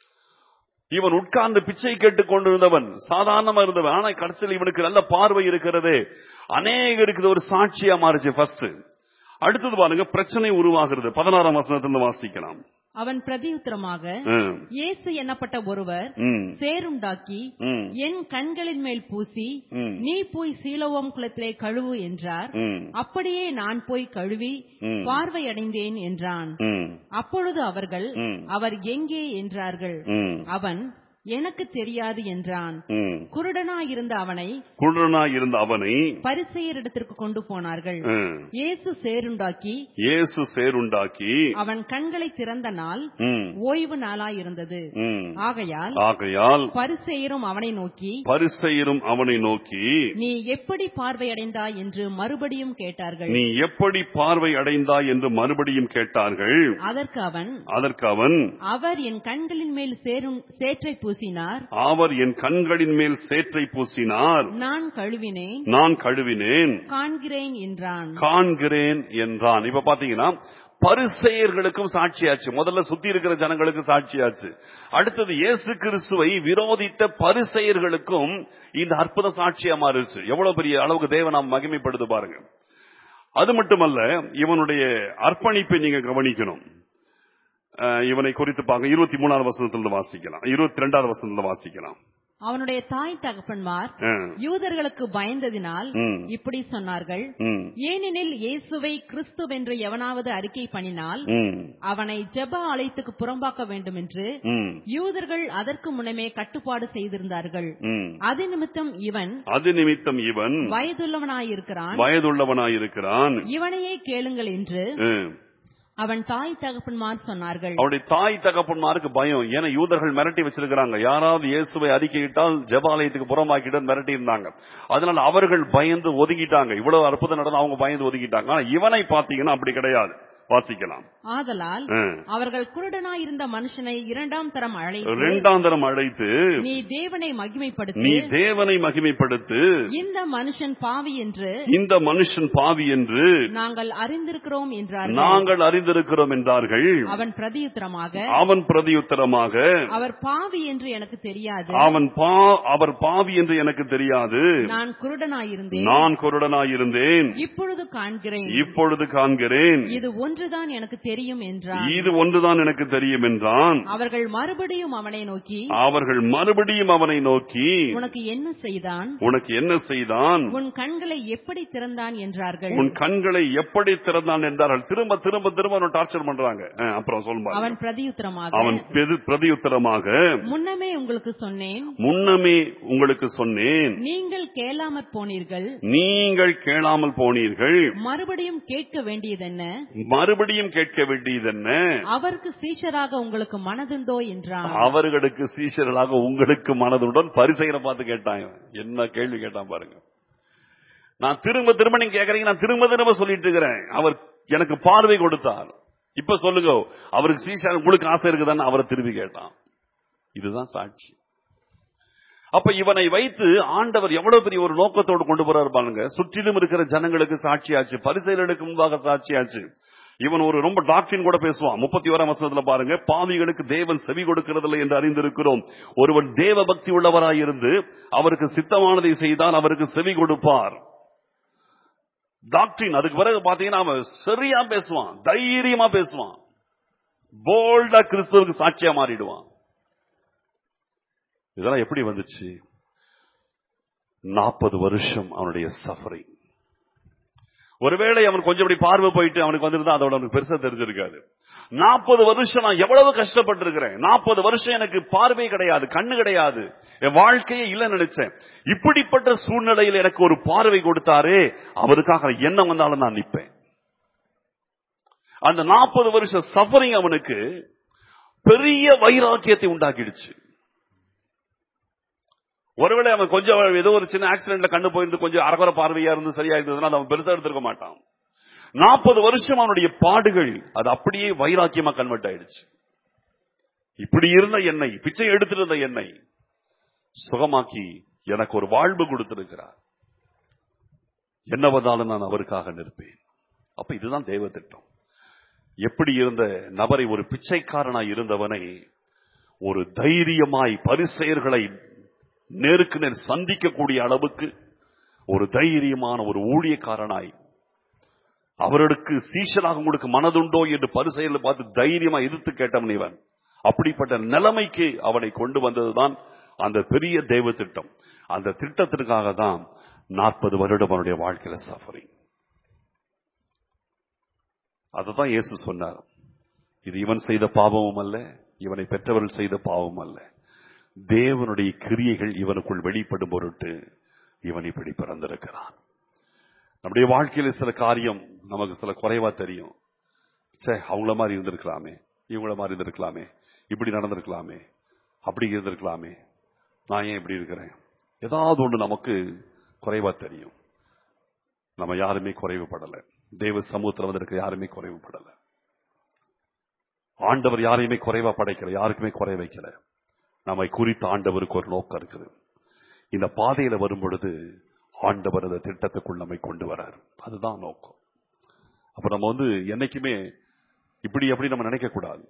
இவன் உட்கார்ந்து பிச்சை கேட்டுக் கொண்டிருந்தவன் சாதாரணமா இருந்தவன் ஆனா கடைசியில் இவனுக்கு நல்ல பார்வை இருக்கிறது அநேகருக்கு இது ஒரு சாட்சியா மாறுச்சு ஃபர்ஸ்ட் அடுத்தது பாருங்க பிரச்சனை உருவாகிறது பதினாறாம் வசனத்திலிருந்து வாசிக்கலாம் அவன் பிரதியுத்தரமாக ம், இயேசு என்னப்பட்ட ஒருவர் ம், சேருண்டாக்கி ம், என் கண்களின் மேல் பூசி ம், நீ போய் சீலோவம் குளத்திலே கழுவு என்றார் ம், அப்படியே நான் போய் கழுவி ம். பார்வையடைந்தேன் என்றான் ம், அப்பொழுது அவர்கள் ம். அவர் எங்கே என்றார்கள் ம், அவன் எனக்கு தெரியாது என்றான் ம். குருடனாயிருந்த அவனை குருடனாய் இருந்த அவனை பரிசெயரிடத்திற்கு கொண்டு போனார்கள் ம், இயேசு சேருண்டாக்கி இயேசு சேருண்டாக்கி அவன் கண்களை திறந்த நாள் ம், ஓய்வு நாளாயிருந்தது ம். ஆகையால் ஆகையால் பரிசெயரும் அவனை நோக்கி பரிசெயரும் அவனை நோக்கி நீ எப்படி பார்வையடைந்தாய் என்று மறுபடியும் கேட்டார்கள் நீ எப்படி பார்வை அடைந்தாய் என்று மறுபடியும் கேட்டார்கள் அதற்கு அவன் அதற்கு அவன் அவர் என் கண்களின் மேல் சேரும் சேற்றை பூசினார் அவர் என் கண்களின் மேல் சேற்றை பூசினார் நான் கழுவினேன் நான் கழுவினேன் காண்கிறேன் என்றான் காண்கிறேன் என்றான் இப்ப பாத்தீங்கன்னா பரிசெயர்களுக்கும் சாட்சியாச்சு முதல்ல சுத்தி இருக்கிற ஜனங்களுக்கு சாட்சியாச்சு அடுத்தது இயேசு கிறிஸ்துவை விரோதித்த பரிசெயர்களுக்கும் இந்த அற்புத சாட்சியா மாறுச்சு எவ்வளவு பெரிய அளவுக்கு தேவன் நாம் மகிமைப்படுது பாருங்க அது மட்டுமல்ல இவனுடைய அர்ப்பணிப்பை நீங்க கவனிக்கணும் அஹ், இவனை குறித்து பாருங்க இருபத்தி மூணாவது வசனத்திலிருந்து வாசிக்கலாம் இருபத்தி ரெண்டாவது வசனத்துல வாசிக்கலாம் அவனுடைய தாய் தகப்பன்மார் அஹ், யூதர்களுக்கு பயந்ததினால் ம், இப்படி சொன்னார்கள் ம், ஏனெனில் இயேசுவை கிறிஸ்துவென்று எவனாவது அறிக்கை பண்ணினால் ம், அவனை ஜெப ஆலயத்துக்கு புறம்பாக்க வேண்டும் என்று ம், யூதர்கள் அதற்கு முன்னமே கட்டுப்பாடு செய்திருந்தார்கள் ம். அது நிமித்தம் இவன் அது நிமித்தம் இவன் வயதுள்ளவனாயிருக்கிறான் வயதுள்ளவனாயிருக்கிறான் இவனையே கேளுங்கள் என்று அஹ், அவன் தாய் தகப்பன்மார் சொன்னார்கள் அவருடைய தாய் தகப்பன்மாருக்கு பயம் ஏன்னா யூதர்கள் மிரட்டி வச்சிருக்கிறாங்க யாராவது இயேசுவை அறிக்கையிட்டால் ஜெபாலயத்துக்கு புறமாக்கிட்டு மிரட்டி இருந்தாங்க அதனால அவர்கள் பயந்து ஒதுங்கிட்டாங்க இவ்வளவு அற்புதம் நடந்து அவங்க பயந்து ஒதுங்கிட்டாங்க ஆனா இவனை பாத்தீங்கன்னா அப்படி கிடையாது வாசிக்கலாம் ஆதலால் அஹ். அவர்கள் குருடனாயிருந்த மனுஷனை இரண்டாம் தரம் அழைத்து இரண்டாம் தரம் அழைத்து நீ தேவனை மகிமைப்படுத்து நீ தேவனை மகிமைப்படுத்து இந்த மனுஷன் பாவி என்று இந்த மனுஷன் பாவி என்று நாங்கள் அறிந்திருக்கிறோம் என்றார்கள் நாங்கள் அறிந்திருக்கிறோம் என்றார்கள் அவன் பிரதியுத்தரமாக அவன் பிரதியுத்தரமாக அவர் பாவி என்று எனக்கு தெரியாது அவன் பா அவர் பாவி என்று எனக்கு தெரியாது நான் குருடனாயிருந்தேன் நான் குருடனாயிருந்தேன் இப்பொழுது காண்கிறேன் இப்பொழுது காண்கிறேன் இது ஒன்றுதான் எனக்கு தெரியும் என்றான் இது ஒன்றுதான் எனக்கு தெரியும் என்றான் அவர்கள் மறுபடியும் அவனை நோக்கி அவர்கள் மறுபடியும் அவனை நோக்கி உனக்கு என்ன செய்தான் உனக்கு என்ன செய்தான் உன் கண்களை எப்படி திறந்தான் என்றார்கள் உன் கண்களை எப்படி திறந்தான் என்றார்கள் திரும்ப திரும்ப திரும்ப அவனை டார்ச்சர் பண்றாங்க அஹ், அப்புறம் சொல்லுங்க அவன் பிரதியுத்தரமாக அவன் பெரு- பிரதியுத்தரமாக முன்னமே உங்களுக்கு சொன்னேன் முன்னமே உங்களுக்கு சொன்னேன் நீங்கள் கேளாமற் போனீர்கள் நீங்கள் கேளாமல் போனீர்கள் மறுபடியும் கேட்க வேண்டியதென்ன மறுபடியும் கேட்க வேண்டியது என்ன அவருக்கு சீஷராக உங்களுக்கு மனதுண்டோ என்றான் அவர்களுக்கு சீஷர்களாக உங்களுக்கு மனதுடன் பரிசெயரை பார்த்து கேட்டான் இவன். என்ன கேள்வி கேட்டான் பாருங்க நான் திரும்ப திரும்ப நீங்க கேக்குறீங்க நான் திரும்ப திரும்ப சொல்லிட்டு இருக்கிறேன் அவர் எனக்கு பார்வை கொடுத்தார் இப்ப சொல்லுங்க அவருக்கு சீஷர் உங்களுக்கு ஆசை இருக்குதான்னு அவரை திரும்பி கேட்டான் இதுதான் சாட்சி அப்ப இவனை வைத்து ஆண்டவர் எவ்வளவு பெரிய ஒரு நோக்கத்தோடு கொண்டு போறாரு பாருங்க சுற்றிலும் இருக்கிற ஜனங்களுக்கு சாட்சியாச்சு பரிசெயலுக்கு முன்பாக சாட்சியாச்சு இவன் ஒரு ரொம்ப டாக்டரின் கூட பேசுவான் முப்பத்தி ஓராம் வசனத்துல பாருங்க பாவிகளுக்கு தேவன் செவி கொடுக்கிறதில்லை என்று அறிந்திருக்கிறோம் ஒருவன் தேவ பக்தி உள்ளவராயிருந்து அவருக்கு சித்தமானதை செய்தால் அவருக்கு செவி கொடுப்பார் டாக்டரின் அதுக்கு பிறகு பாத்தீங்கன்னா அவன் சரியா பேசுவான் தைரியமா பேசுவான் போல்டா கிறிஸ்துவுக்கு சாட்சியா மாறிடுவான் இதெல்லாம் எப்படி வந்துச்சு நாற்பது வருஷம் அவனுடைய சஃபரிங் ஒருவேளை அவன் கொஞ்சம் இப்படி பார்வை போயிட்டு அவனுக்கு வந்திருந்தா அதோட அவனுக்கு பெருசா தெரிஞ்சிருக்காது நாற்பது வருஷம் நான் எவ்வளவு கஷ்டப்பட்டிருக்கிறேன் நாற்பது வருஷம் எனக்கு பார்வை கிடையாது கண்ணு கிடையாது என் வாழ்க்கையே இல்ல நினைச்சேன் இப்படிப்பட்ட சூழ்நிலையில் எனக்கு ஒரு பார்வை கொடுத்தாரே அவருக்காக என்ன வந்தாலும் நான் நிற்பேன் அந்த நாற்பது வருஷம் சஃபரிங் அவனுக்கு பெரிய வைராக்கியத்தை உண்டாக்கிடுச்சு ஒருவேளை அவன் கொஞ்சம் ஏதோ ஒரு சின்ன ஆக்சிடென்ட்ல கண்டு போயிருந்து கொஞ்சம் அரகுற பார்வையா இருந்து சரியா இருந்ததுன்னா அவன் பெருசா எடுத்திருக்க மாட்டான் நாற்பது வருஷம் அவனுடைய பாடுகள் அது அப்படியே வைராக்கியமா கன்வெர்ட் ஆயிடுச்சு இப்படி இருந்த எண்ணெய் பிச்சை எடுத்திருந்த எண்ணெய் சுகமாக்கி எனக்கு ஒரு வாழ்வு கொடுத்திருக்கிறார் என்ன வந்தாலும் நான் அவருக்காக நிற்பேன் அப்ப இதுதான் தெய்வ திட்டம் எப்படி இருந்த நபரை ஒரு பிச்சைக்காரனாய் இருந்தவனை ஒரு தைரியமாய் பரிசெயர்களை நேருக்கு நேர் சந்திக்கக்கூடிய அளவுக்கு ஒரு தைரியமான ஒரு ஊழியக்காரனாய் அவர்களுக்கு சீஷனாக உங்களுக்கு மனதுண்டோ என்று பரிசெயல பார்த்து தைரியமா எதிர்த்து கேட்டவன் இவன் அப்படிப்பட்ட நிலைமைக்கு அவனை கொண்டு வந்ததுதான் அந்த பெரிய தெய்வ திட்டம் அந்த திட்டத்திற்காக தான் நாற்பது வருடம் அவனுடைய வாழ்க்கையில சஃபரிங் அததான் இயேசு சொன்னார் இது இவன் செய்த பாவமும் அல்ல இவனை பெற்றவர்கள் செய்த பாவமும் அல்ல தேவனுடைய கிரியைகள் இவனுக்குள் வெளிப்படும் பொருட்டு இவன் இப்படி பிறந்திருக்கிறான் நம்முடைய வாழ்க்கையில சில காரியம் நமக்கு சில குறைவா தெரியும் சே அவங்கள மாதிரி இருந்திருக்கலாமே இவங்கள மாதிரி இருந்திருக்கலாமே இப்படி நடந்திருக்கலாமே அப்படி இருந்திருக்கலாமே நான் ஏன் இப்படி இருக்கிறேன் ஏதாவது ஒன்று நமக்கு குறைவா தெரியும் நம்ம யாருமே குறைவுபடல தேவ சமூகத்தில் வந்திருக்க யாருமே குறைவுபடல ஆண்டவர் யாரையுமே குறைவா படைக்கல யாருக்குமே குறை வைக்கல நம்மை குறித்த ஆண்டவருக்கு ஒரு நோக்கம் இருக்குது இந்த பாதையில வரும் பொழுது ஆண்டவர் அந்த திட்டத்துக்குள் நம்மை கொண்டு வரார் அதுதான் நோக்கம் அப்ப நம்ம வந்து என்னைக்குமே இப்படி அப்படி நம்ம நினைக்க கூடாது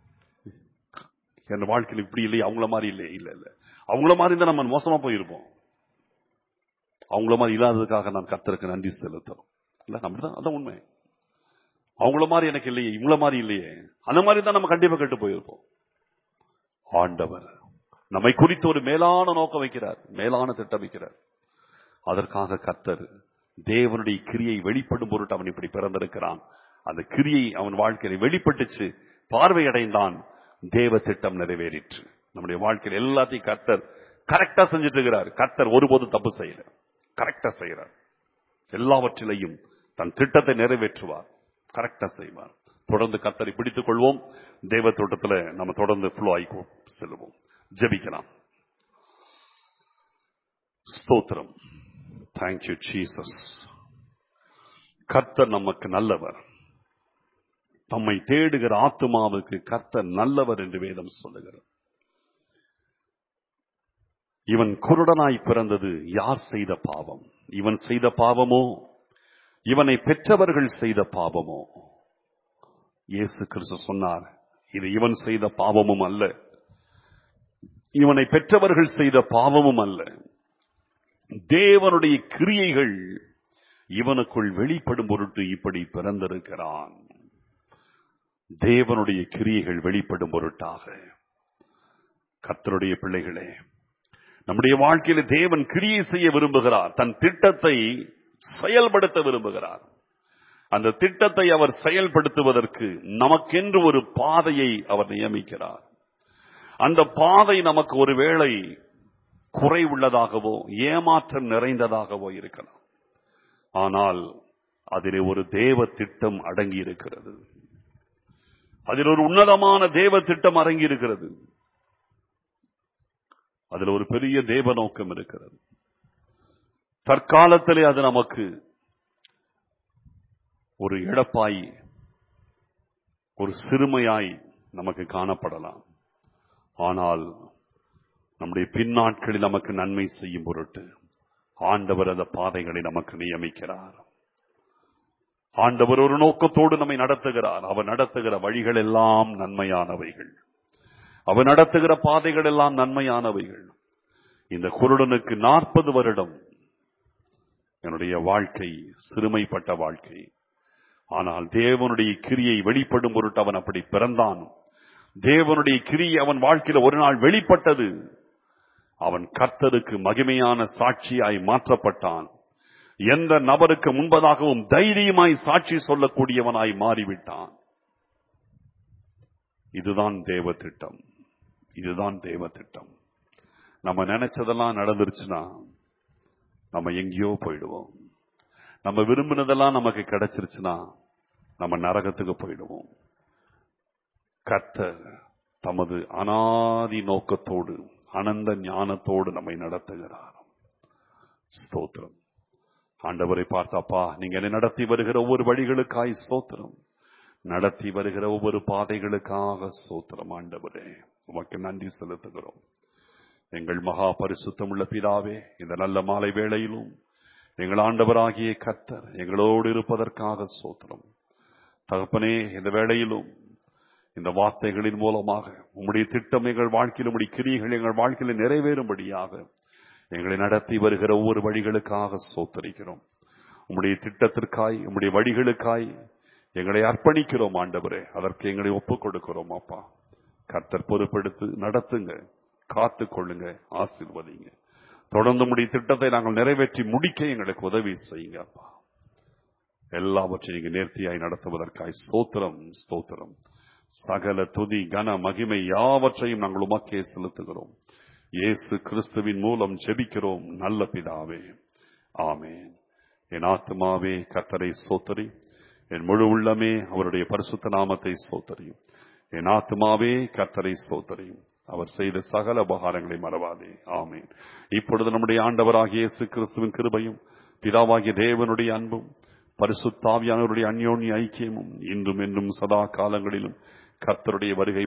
என் வாழ்க்கையில் இப்படி இல்லை அவங்கள மாதிரி இல்லை இல்ல இல்ல அவங்கள மாதிரி இருந்தா நம்ம மோசமா போயிருப்போம் அவங்கள மாதிரி இல்லாததுக்காக நான் கர்த்தருக்கு நன்றி செலுத்தணும் இல்ல நம்ம தான் அதான் உண்மை அவங்கள மாதிரி எனக்கு இல்லையே இவங்கள மாதிரி இல்லையே அந்த மாதிரி தான் நம்ம கண்டிப்பா கெட்டு போயிருப்போம் ஆண்டவர் நம்மை குறித்து ஒரு மேலான நோக்கம் வைக்கிறார் மேலான திட்டம் வைக்கிறார் அதற்காக கர்த்தர் தேவனுடைய கிரியை வெளிப்படும் பொருட்டு அவன் இப்படி பிறந்திருக்கிறான் அந்த கிரியை அவன் வாழ்க்கையில வெளிப்பட்டுச்சு பார்வையடைந்தான் தேவ திட்டம் நிறைவேறிற்று நம்முடைய வாழ்க்கையில் எல்லாத்தையும் கர்த்தர் கரெக்டா செஞ்சுட்டு இருக்கிறார் கர்த்தர் ஒருபோதும் தப்பு செய்யல கரெக்டா செய்யறார் எல்லாவற்றிலையும் தன் திட்டத்தை நிறைவேற்றுவார் கரெக்டா செய்வார் தொடர்ந்து கர்த்தரை பிடித்துக் கொள்வோம் தேவ தோட்டத்துல நம்ம தொடர்ந்து ஃப்ளோ ஆகி செல்வோம் ஜெபிக்கலாம் ஸ்தோத்திரம் தேங்க்யூ ஜீசஸ் கர்த்தர் நமக்கு நல்லவர் தம்மை தேடுகிற ஆத்துமாவுக்கு கர்த்தர் நல்லவர் என்று வேதம் சொல்லுகிறது இவன் குருடனாய் பிறந்தது யார் செய்த பாவம் இவன் செய்த பாவமோ இவனை பெற்றவர்கள் செய்த பாவமோ இயேசு கிறிஸ்து சொன்னார் இது இவன் செய்த பாவமும் அல்ல இவனை பெற்றவர்கள் செய்த பாவமும் அல்ல தேவனுடைய கிரியைகள் இவனுக்குள் வெளிப்படும் பொருட்டு இப்படி பிறந்திருக்கிறான் தேவனுடைய கிரியைகள் வெளிப்படும் பொருட்டாக கர்த்தருடைய பிள்ளைகளே நம்முடைய வாழ்க்கையில தேவன் கிரியை செய்ய விரும்புகிறார் தன் திட்டத்தை செயல்படுத்த விரும்புகிறார் அந்த திட்டத்தை அவர் செயல்படுத்துவதற்கு நமக்கென்று ஒரு பாதையை அவர் நியமிக்கிறார் அந்த பாதை நமக்கு ஒருவேளை குறை உள்ளதாகவோ ஏமாற்றம் நிறைந்ததாகவோ இருக்கலாம் ஆனால் அதிலே ஒரு தேவ திட்டம் அடங்கி இருக்கிறது அதில் ஒரு உன்னதமான தேவ திட்டம் அரங்கி இருக்கிறது அதில் ஒரு பெரிய தேவ நோக்கம் இருக்கிறது தற்காலத்திலே அது நமக்கு ஒரு இழப்பாய் ஒரு சிறுமையாய் நமக்கு காணப்படலாம் ஆனால் நம்முடைய பின்னாட்களில் நமக்கு நன்மை செய்யும் பொருட்டு ஆண்டவர் அந்த பாதைகளை நமக்கு நியமிக்கிறார் ஆண்டவர் ஒரு நோக்கத்தோடு நம்மை நடத்துகிறார் அவர் நடத்துகிற வழிகள் எல்லாம் நன்மையானவைகள் அவர் நடத்துகிற பாதைகள் எல்லாம் நன்மையானவைகள் இந்த குருடனுக்கு நாற்பது வருடம் என்னுடைய வாழ்க்கை சிறுமைப்பட்ட வாழ்க்கை ஆனால் தேவனுடைய கிரியை வெளிப்படும் பொருட்டு அவன் அப்படி பிறந்தான் தேவனுடைய கிரியை அவன் வாழ்க்கையில ஒரு நாள் வெளிப்பட்டது அவன் கர்த்தருக்கு மகிமையான சாட்சியாய் மாற்றப்பட்டான் எந்த நபருக்கு முன்பதாகவும் தைரியமாய் சாட்சி சொல்லக்கூடியவனாய் மாறிவிட்டான் இதுதான் தேவ திட்டம் இதுதான் தேவ திட்டம் நம்ம நினைச்சதெல்லாம் நடந்துருச்சுன்னா நம்ம எங்கேயோ போயிடுவோம் நம்ம விரும்பினதெல்லாம் நமக்கு கிடைச்சிருச்சுன்னா நம்ம நரகத்துக்கு போயிடுவோம் கர்த்தர் தமது அனாதி நோக்கத்தோடு அனந்த ஞானத்தோடு நம்மை நடத்துகிறார் ஸ்தோத்திரம் ஆண்டவரை பார்த்தாப்பா நீங்க என்னை நடத்தி வருகிற ஒவ்வொரு வழிகளுக்காய் ஸ்தோத்திரம் நடத்தி வருகிற ஒவ்வொரு பாதைகளுக்காக ஸ்தோத்திரம் ஆண்டவரே உமக்கு நன்றி செலுத்துகிறோம் எங்கள் மகா பரிசுத்தம் உள்ள பிதாவே இந்த நல்ல மாலை வேளையிலும் எங்கள் ஆண்டவராகிய கர்த்தர் எங்களோடு இருப்பதற்காக சோத்திரம் தகப்பனே இந்த வேளையிலும் இந்த வார்த்தைகளின் மூலமாக உம்முடைய திட்டம் எங்கள் வாழ்க்கையில் உம்முடைய கிரியைகள் எங்கள் வாழ்க்கையில் நிறைவேறும்படியாக எங்களை நடத்தி வருகிற ஒவ்வொரு வழிகளுக்காக சோத்தரிக்கிறோம் உம்முடைய திட்டத்திற்காய் உம்முடைய வழிகளுக்காய் எங்களை அர்ப்பணிக்கிறோம் ஆண்டவரே அதற்கு எங்களை ஒப்புக் கொடுக்கிறோம் அப்பா கர்த்தர் பொறுப்பெடுத்து நடத்துங்க காத்து கொள்ளுங்க ஆசிர்வதிங்க தொடர்ந்து முடிய திட்டத்தை நாங்கள் நிறைவேற்றி முடிக்க எங்களுக்கு உதவி செய்யுங்க அப்பா எல்லாவற்றையும் நீங்க நேர்த்தியாய் நடத்துவதற்காய் ஸ்தோத்திரம் ஸ்தோத்திரம் சகல துதி கன மகிமை யாவற்றையும் நாங்கள் உமக்கே செலுத்துகிறோம் இயேசு கிறிஸ்துவின் மூலம் ஜெபிக்கிறோம் நல்ல பிதாவே ஆமேன் என் ஆத்மாவே கர்த்தரை சோத்தரி என் முழு உள்ளமே அவருடைய பரிசுத்த நாமத்தை சோத்தரியும் என் ஆத்மாவே கர்த்தரை சோத்தரியும் அவர் செய்த சகல உபகாரங்களை மறவாதே ஆமேன் இப்பொழுது நம்முடைய ஆண்டவராகிய இயேசு கிறிஸ்துவின் கிருபையும் பிதாவாகிய தேவனுடைய அன்பும் பரிசுத்தாவியானவருடைய அந்யோன்ய ஐக்கியமும் இன்றும் என்றும் சதா காலங்களிலும் கர்த்தருடைய வருகை